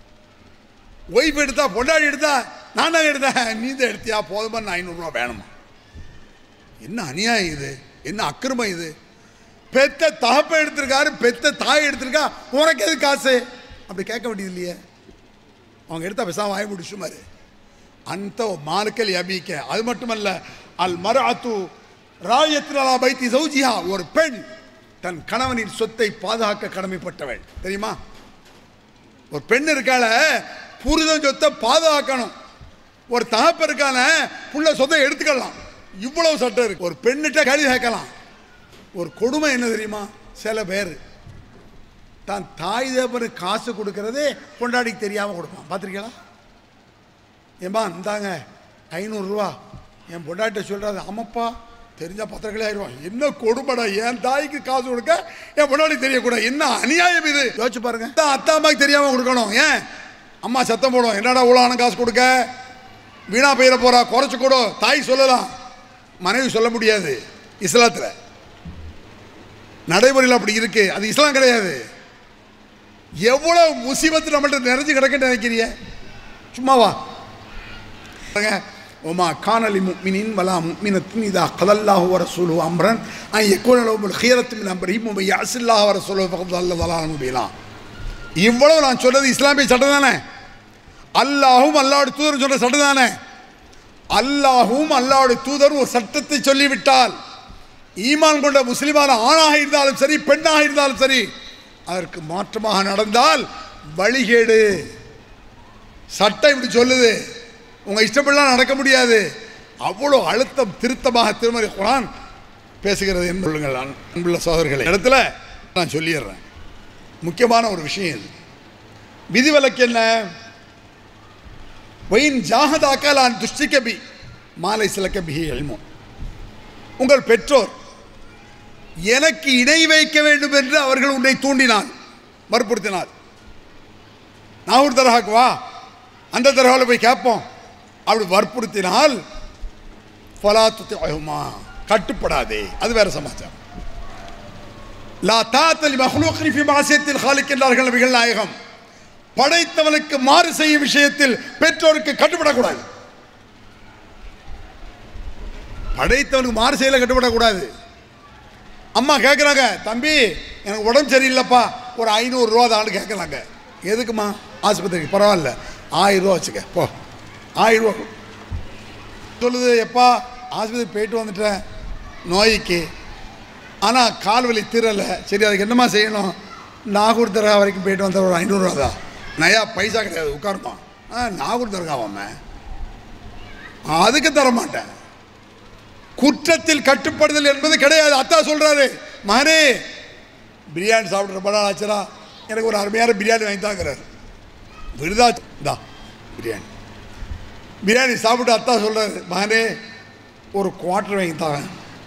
ஒய்ஃப் எடுத்தா பொண்டாடி எடுத்தா நான் தான் எடுத்தேன் நீ தான் எடுத்தியா போதுமா நான் ஐநூறுரூவா வேணுமா என்ன அநியாயம் இது என்ன அக்கிரமம் இது பெத்த தகப்ப எடுத்திருக்காரு பெத்த தாய் எடுத்திருக்கா உனக்கு எது காசு அப்படி கேட்க வேண்டியது இல்லையே அவங்க எடுத்தா பேசாம வாய முடிச்சு மாதிரி அந்த மாலுக்கல் அபிக்க அது மட்டுமல்ல அல் மராத்து ராயத்தினலா பைத்தி சௌஜியா ஒரு பெண் தன் கணவனின் சொத்தை பாதுகாக்க கடமைப்பட்டவள் தெரியுமா ஒரு பெண் இருக்கால புருஷன் சொத்தை பாதுகாக்கணும் ஒரு தகப்ப இருக்கான புள்ள சொத்தை எடுத்துக்கலாம் இவ்வளவு சட்டம் இருக்கு ஒரு பெண்ணிட்ட கேள்வி கேட்கலாம் ஒரு கொடுமை என்ன தெரியுமா சில பேர் தான் தாய் தகப்பனுக்கு காசு கொடுக்கறதே பொண்டாடிக்கு தெரியாம கொடுப்பான் பார்த்துருக்கீங்களா ஏம்பா இந்தாங்க ஐநூறுரூவா என் பொண்டாட்ட சொல்றாரு ஆமாப்பா தெரிஞ்சா பத்திரங்களே ஆயிடுவான் என்ன கொடுமைடா என் தாய்க்கு காசு கொடுக்க என் பொண்டாடி தெரியக்கூடாது என்ன அநியாயம் இது யோசிச்சு பாருங்க தான் அத்தா அம்மாக்கு தெரியாம கொடுக்கணும் ஏன் அம்மா சத்தம் போடும் என்னடா உலான காசு கொடுக்க வீணா போயிட போறா குறைச்சு கொடு தாய் சொல்லலாம் மனைவி சொல்ல முடியாது இஸ்லாத்துல நடைமுறையில் அப்படி இருக்கு அது இஸ்லாம் கிடையாது எவ்வளவு முசீபத்து நம்மள்ட்ட நிறைஞ்சு கிடக்குன்னு நினைக்கிறீங்க சும்மாவா பாருங்க ஒமா கானலி முக்மினின் வலா முக்மினத்தின் இதா கதல்லாஹு வர சுலு அம்ரன் ஐ எக்கோனலோபுல் ஹீரத்து மின் அம்ரி மும்பை யாசில்லாஹ் வர சுலு பக்கத்து அல்ல தலான முடியலாம் இவ்வளவு நான் சொல்றது இஸ்லாமிய சட்டம் தானே அல்லாஹும் அல்லாஹ்வுடைய தூதர் சொல்ற சட்டம் தானே அல்லாஹும் அல்லாஹ்வுடைய தூதர் ஒரு சட்டத்தை சொல்லிவிட்டால் ஈமான் கொண்ட முஸ்லிமான ஆணாக இருந்தாலும் சரி பெண்ணாக இருந்தாலும் சரி அதற்கு மாற்றமாக நடந்தால் வழிகேடு சட்டம் இப்படி சொல்லுது உங்க இஷ்டப்படலாம் நடக்க முடியாது அவ்வளோ அழுத்தம் திருத்தமாக திருமறை குரான் பேசுகிறது என்று சொல்லுங்கள் அன்- அன்புள்ள சோதர்களே இடத்துல நான் சொல்லிடுறேன் முக்கியமான ஒரு விஷயம் இது விதிவிலக்கு என்ன வயின் ஜாகதாக்கால் துஷ்டி கபி மாலை சிலக்க பிஹி எல்மோ உங்கள் பெற்றோர் எனக்கு இணை வைக்க வேண்டும் என்று அவர்கள் உன்னை தூண்டினார் வற்புறுத்தினார் நான் ஒரு தரகாக்கு வா அந்த தரகாவில் போய் கேட்போம் அப்படி வற்புறுத்தினால் ஃபலாத்து அஹுமா கட்டுப்படாதே அது வேற சமாச்சாரம் லா தாத்தலி மஹ்லூக்கின் ஃபி மாசியத்தில் ஹாலிக் என்றார்கள் நபிகள் நாயகம் படைத்தவனுக்கு மாறு செய்யும் விஷயத்தில் பெற்றோருக்கு கட்டுப்படக்கூடாது படைத்தவனுக்கு மாறு செய்யல கட்டுப்படக்கூடாது அம்மா கேட்குறாங்க தம்பி எனக்கு உடம்பு சரியில்லைப்பா ஒரு ஐநூறுரூவா தான் கேட்குறாங்க எதுக்குமா ஆஸ்பத்திரிக்கு பரவாயில்ல ஆயிரம் ரூபா வச்சுக்க போ ஆயிரம் ரூபா கொடு. சொல்லுது எப்பா ஆஸ்பத்திரி போயிட்டு வந்துட்டேன் நோய்க்கு ஆனால் கால் வலி தீரலை சரி அதுக்கு என்னம்மா செய்யணும் நாகூர் தர்கா வரைக்கும் போயிட்டு வந்த ஒரு ஐநூறுரூவா தான் நயா பைசா கிடையாது உட்காருமா ஆ நாகூர் தர்காவாம அதுக்கு தர மாட்டேன் குற்றத்தில் கட்டுப்படுதல் என்பது கிடையாது அத்தா சொல்றாரு மகனே பிரியாணி சாப்பிட்ற ரொம்ப நாள் ஆச்சுடா எனக்கு ஒரு அருமையான பிரியாணி வாங்கி தாங்கிறாரு விருதா தா பிரியாணி பிரியாணி சாப்பிட்டு அத்தா சொல்றாரு மகனே ஒரு குவார்டர் வாங்கி தாங்க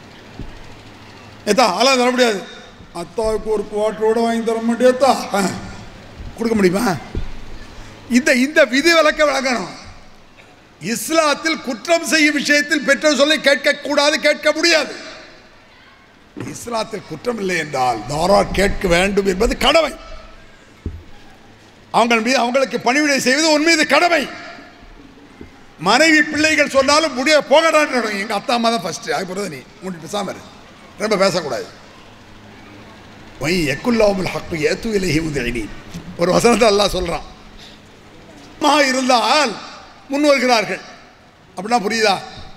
ஏத்தா அதெல்லாம் தர முடியாது அத்தாவுக்கு ஒரு குவார்டரோட வாங்கி தர முடியாதா ஆ, கொடுக்க முடியுமா இந்த இந்த விதி விலக்க விளக்கணும் இஸ்லாத்தில் குற்றம் செய்யும் விஷயத்தில் பெற்றோர் சொல்லி கேட்கக்கூடாது கேட்க முடியாது இஸ்லாத்தில் குற்றம் இல்லை என்றால் தாரா கேட்க வேண்டும் என்பது கடமை அவங்கள் மீது அவங்களுக்கு பணிவிடை செய்வது உன் மீது கடமை மனைவி பிள்ளைகள் சொன்னாலும் முடிய போகடான்னு எங்க அத்தா அம்மா தான் ஃபர்ஸ்ட் அதுக்கு நீ மூடி பேசாம இரு ரொம்ப பேசக்கூடாது வை எக்குல்லாமல் ஹக்கு ஏத்து இலகி முதலினி ஒரு வசனத்தை அல்லாஹ் சொல்றான் அம்மா இருந்தால் முன் வருகிறார்கள் அப்படின்னா புரியுதா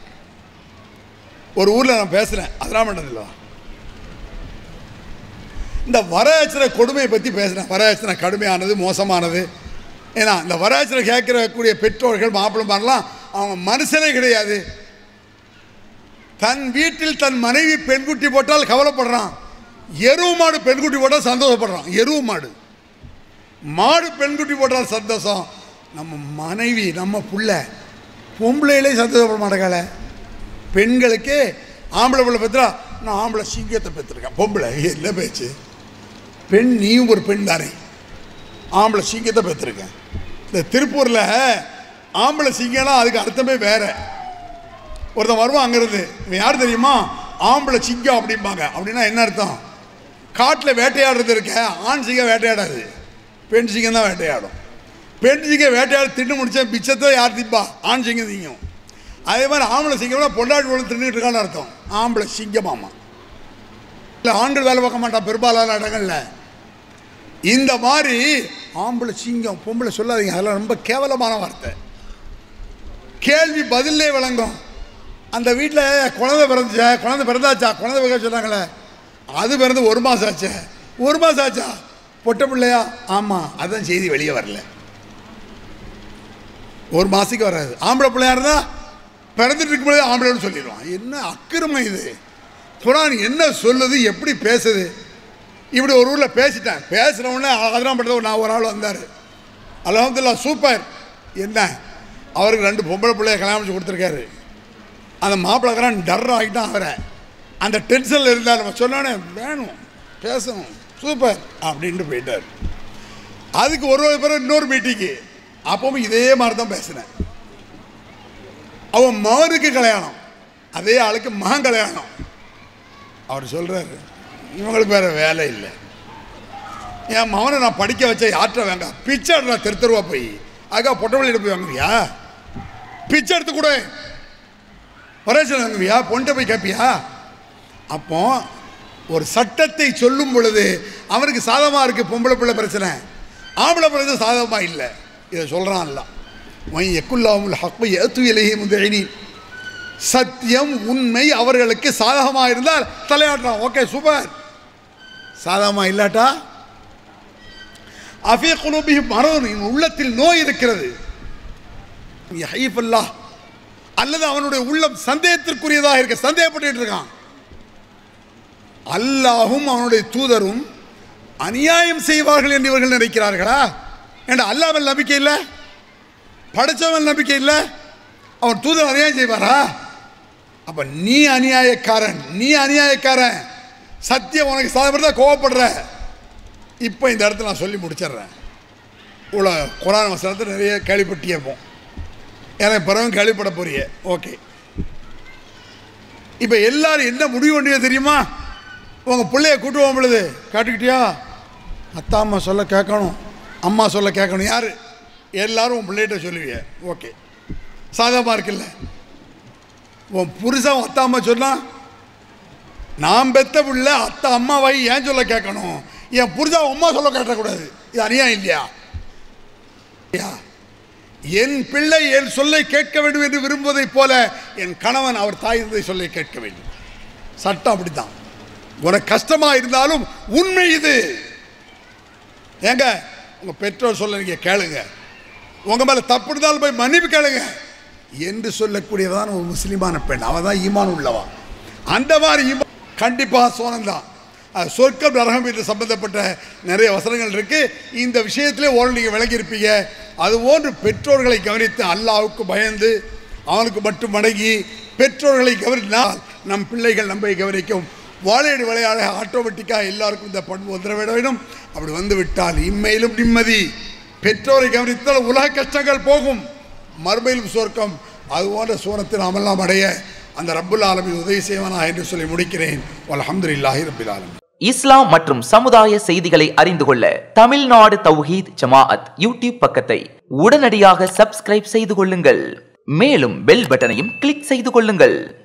ஒரு ஊர்ல நான் பேசுறேன் அதெல்லாம் பண்ணதில்லை இந்த வரதட்சணை கொடுமையை பற்றி பேசுகிறேன் வரதட்சணை கடுமையானது மோசமானது ஏன்னா இந்த வரதட்சணை கேட்கக்கூடிய பெற்றோர்கள் மாப்பிள்ளமாரெலாம் அவங்க மனுஷனே கிடையாது தன் வீட்டில் தன் மனைவி பெண்குட்டி போட்டால் கவலைப்படுறான் எருவு மாடு பெண்குட்டி போட்டால் சந்தோஷப்படுறான் எருவு மாடு மாடு பெண்குட்டி போட்டால் சந்தோஷம் நம்ம மனைவி நம்ம புள்ள பொம்பளையிலே சந்தோஷப்பட மாட்டேங்கால பெண்களுக்கு ஆம்பளை பிள்ளை பெற்றா நான் ஆம்பளை சிங்கத்தை பெற்றிருக்கேன் பொம்பளை என்ன பேச்சு பெண் நீயும் ஒரு பெண் தானே ஆம்பளை சிங்கத்தை பெற்றிருக்கேன் இந்த திருப்பூரில் ஆம்பளை சிங்கம்னா அதுக்கு அர்த்தமே வேற ஒருத்தன் வருவான் அங்கேருந்து இவன் யார் தெரியுமா ஆம்பளை சிங்கம் அப்படிம்பாங்க அப்படின்னா என்ன அர்த்தம் காட்டில் வேட்டையாடுறது இருக்க ஆண் சிங்கம் வேட்டையாடாது பெண் சிங்கம் தான் வேட்டையாடும் பெண் சிங்கம் வேட்டையாடி தின்னு முடிச்சா பிச்சத்தை யார் திப்பா ஆண் சிங்கம் திங்கும் அதே மாதிரி ஆம்பளை சிங்கம்னா பொண்டாட்டி ஒன்று தின்னுட்டு இருக்கான்னு அர்த்தம் ஆம்பளை சிங்கமாமா இல்லை ஆண்கள் வேலை பார்க்க மாட்டான் பெரும்பாலான இடங்கள்ல இந்த மாதிரி ஆம்பளை சிங்கம் பொம்பளை சொல்லாதீங்க அதெல்லாம் ரொம்ப கேவலமான வார்த்தை கேள்வி பதிலே விளங்கும் அந்த வீட்டில் குழந்தை பிறந்துச்சா குழந்தை பிறந்தாச்சா குழந்தை பிறக்க சொன்னாங்களே அது பிறந்து ஒரு மாதம் ஆச்சே ஒரு மாதம் ஆச்சா பொட்டை பிள்ளையா ஆமாம் அதான் செய்தி வெளியே வரல ஒரு மாதத்துக்கு வராது ஆம்பளை பிள்ளையா இருந்தால் பிறந்துட்டு இருக்கும்போது ஆம்பளைன்னு சொல்லிடுவான் என்ன அக்கிரமம் இது குரான் என்ன சொல்லுது எப்படி பேசுது இப்படி ஒரு ஊரில் பேசிட்டேன் பேசுன உடனே அதெல்லாம் பண்றது நான் ஒரு ஆள் வந்தார் அலமதுல்லா சூப்பர் என்ன அவருக்கு ரெண்டு பொம்பளை பிள்ளைய கல்யாணம் பண்ணி கொடுத்துருக்காரு அந்த மாப்பிள்ளக்காரன் டர் ஆகிட்டான் அவரை அந்த டென்ஷனில் இருந்தார் நம்ம சொன்னோன்னே வேணும் பேசணும் சூப்பர் அப்படின்ட்டு போயிட்டார் அதுக்கு ஒரு ஒரு பிறகு இன்னொரு மீட்டிங்கு அப்பவும் இதே மாதிரி தான் பேசினேன் அவன் மகனுக்கு கல்யாணம் அதே ஆளுக்கு மகன் கல்யாணம் அவர் சொல்றாரு இவங்களுக்கு வேற வேலை இல்லை என் மகனை நான் படிக்க வச்ச யாற்ற வேண்டாம் பிச்சை எடுறா தெரு தெருவா போய் அதுக்காக பொட்டவள்ளி போய் வாங்குவியா பிச்சை எடுத்து கூட பரேசன் வாங்குவியா பொண்ட போய் கேட்பியா அப்போ ஒரு சட்டத்தை சொல்லும் பொழுது அவனுக்கு சாதகமாக இருக்கு பொம்பளை பிள்ளை பிரச்சனை ஆம்பளை பிரச்சனை சாதகமாக இல்லை இதை சொல்கிறான்ல மை எக்குல்லாமுல் ஹக்கு ஏத்து இலகி முதலினி சத்தியம் உண்மை அவர்களுக்கு சாதகமாக இருந்தால் தலையாட்டுறான் ஓகே சூப்பர் சாதகமாக இல்லாட்டா அஃபி குலூபி மரணம் உள்ளத்தில் நோய் இருக்கிறது ஹைஃபல்லா அல்லது அவனுடைய உள்ளம் சந்தேகத்திற்குரியதாக இருக்க சந்தேகப்பட்டு இருக்கான் அல்லாஹும் அவனுடைய தூதரும் அநியாயம் செய்வார்கள் என்று இவர்கள் நினைக்கிறார்களா ஏண்டா அல்லாமல் நம்பிக்கை இல்லை படைச்சவன் நம்பிக்கை இல்லை அவன் தூதர் அநியாயம் செய்வாரா அப்ப நீ அநியாயக்காரன் நீ அநியாயக்காரன் சத்தியம் உனக்கு சாதப்படுறதா கோவப்படுற இப்போ இந்த இடத்துல நான் சொல்லி முடிச்சிடுறேன் இவ்வளோ குரான் வசனத்தை நிறைய கேள்விப்பட்டிருப்போம் எனக்கு பிறகு கேள்விப்பட போறிய ஓகே இப்போ எல்லாரும் என்ன முடிவு பண்ணியோ தெரியுமா உங்கள் பிள்ளைய கூட்டு போகும் பொழுது கேட்டுக்கிட்டியா அத்தா அம்மா சொல்ல கேட்கணும் அம்மா சொல்ல கேட்கணும் யார் எல்லாரும் உன் பிள்ளைகிட்ட சொல்லுவிய ஓகே சாதகமாக இருக்குல்ல உன் புருஷன் உன் அத்தா அம்மா சொன்னா நான் பெத்த புள்ள அத்தா அம்மாவை ஏன் சொல்ல கேட்கணும் என் புருஷன் அம்மா சொல்ல கேட்டக்கூடாது இது அநியாயம் இல்லையா இல்லையா? என் பிள்ளை என் சொல்லை கேட்க வேண்டும் என்று விரும்புவதைப் போல என் கணவன் அவர் தாய் இருந்ததை சொல்லை கேட்க வேண்டும் சட்டம் அப்படித்தான் உனக்கு கஷ்டமா இருந்தாலும் உண்மை இது ஏங்க உங்க பெற்றோர் சொல்ல நீங்க கேளுங்க உங்க மேல தப்பு இருந்தாலும் போய் மன்னிப்பு கேளுங்க என்று சொல்லக்கூடியதான் ஒரு முஸ்லிமான பெண் அவன் தான் ஈமான் உள்ளவா அந்த மாதிரி ஈமான் கண்டிப்பாக சோனந்தான் அது சொர்க்கம் நரகம் என்று சம்பந்தப்பட்ட நிறைய வசனங்கள் இருக்கு இந்த விஷயத்திலே ஓரளவு நீங்கள் விளங்கியிருப்பீங்க அது போன்று பெற்றோர்களை கவனித்து அல்லாவுக்கு பயந்து அவனுக்கு மட்டும் வணங்கி பெற்றோர்களை கவனித்தால் நம் பிள்ளைகள் நம்மை கவனிக்கும் வாழையடி விளையாட ஆட்டோமேட்டிக்காக எல்லாருக்கும் இந்த பண்பு வந்துட விட வேண்டும் அப்படி வந்து விட்டால் இம்மையிலும் நிம்மதி பெற்றோரை கவனித்தால் உலக கஷ்டங்கள் போகும் மறுமையிலும் சொர்க்கம் அது போன்ற சூரத்தில் அமல்லாம் அடைய அந்த ரப்புல் ஆலமின் உதவி செய்வானா என்று சொல்லி முடிக்கிறேன் அல்ஹம்துலில்லாஹி ரப்பில் ஆலமீன் இஸ்லாம் மற்றும் சமுதாய செய்திகளை அறிந்து கொள்ள தமிழ்நாடு தௌஹீத் ஜமாஅத் யூடியூப் பக்கத்தை உடனடியாக சப்ஸ்கிரைப் செய்து கொள்ளுங்கள் மேலும் பெல் பட்டனையும் கிளிக் செய்து கொள்ளுங்கள்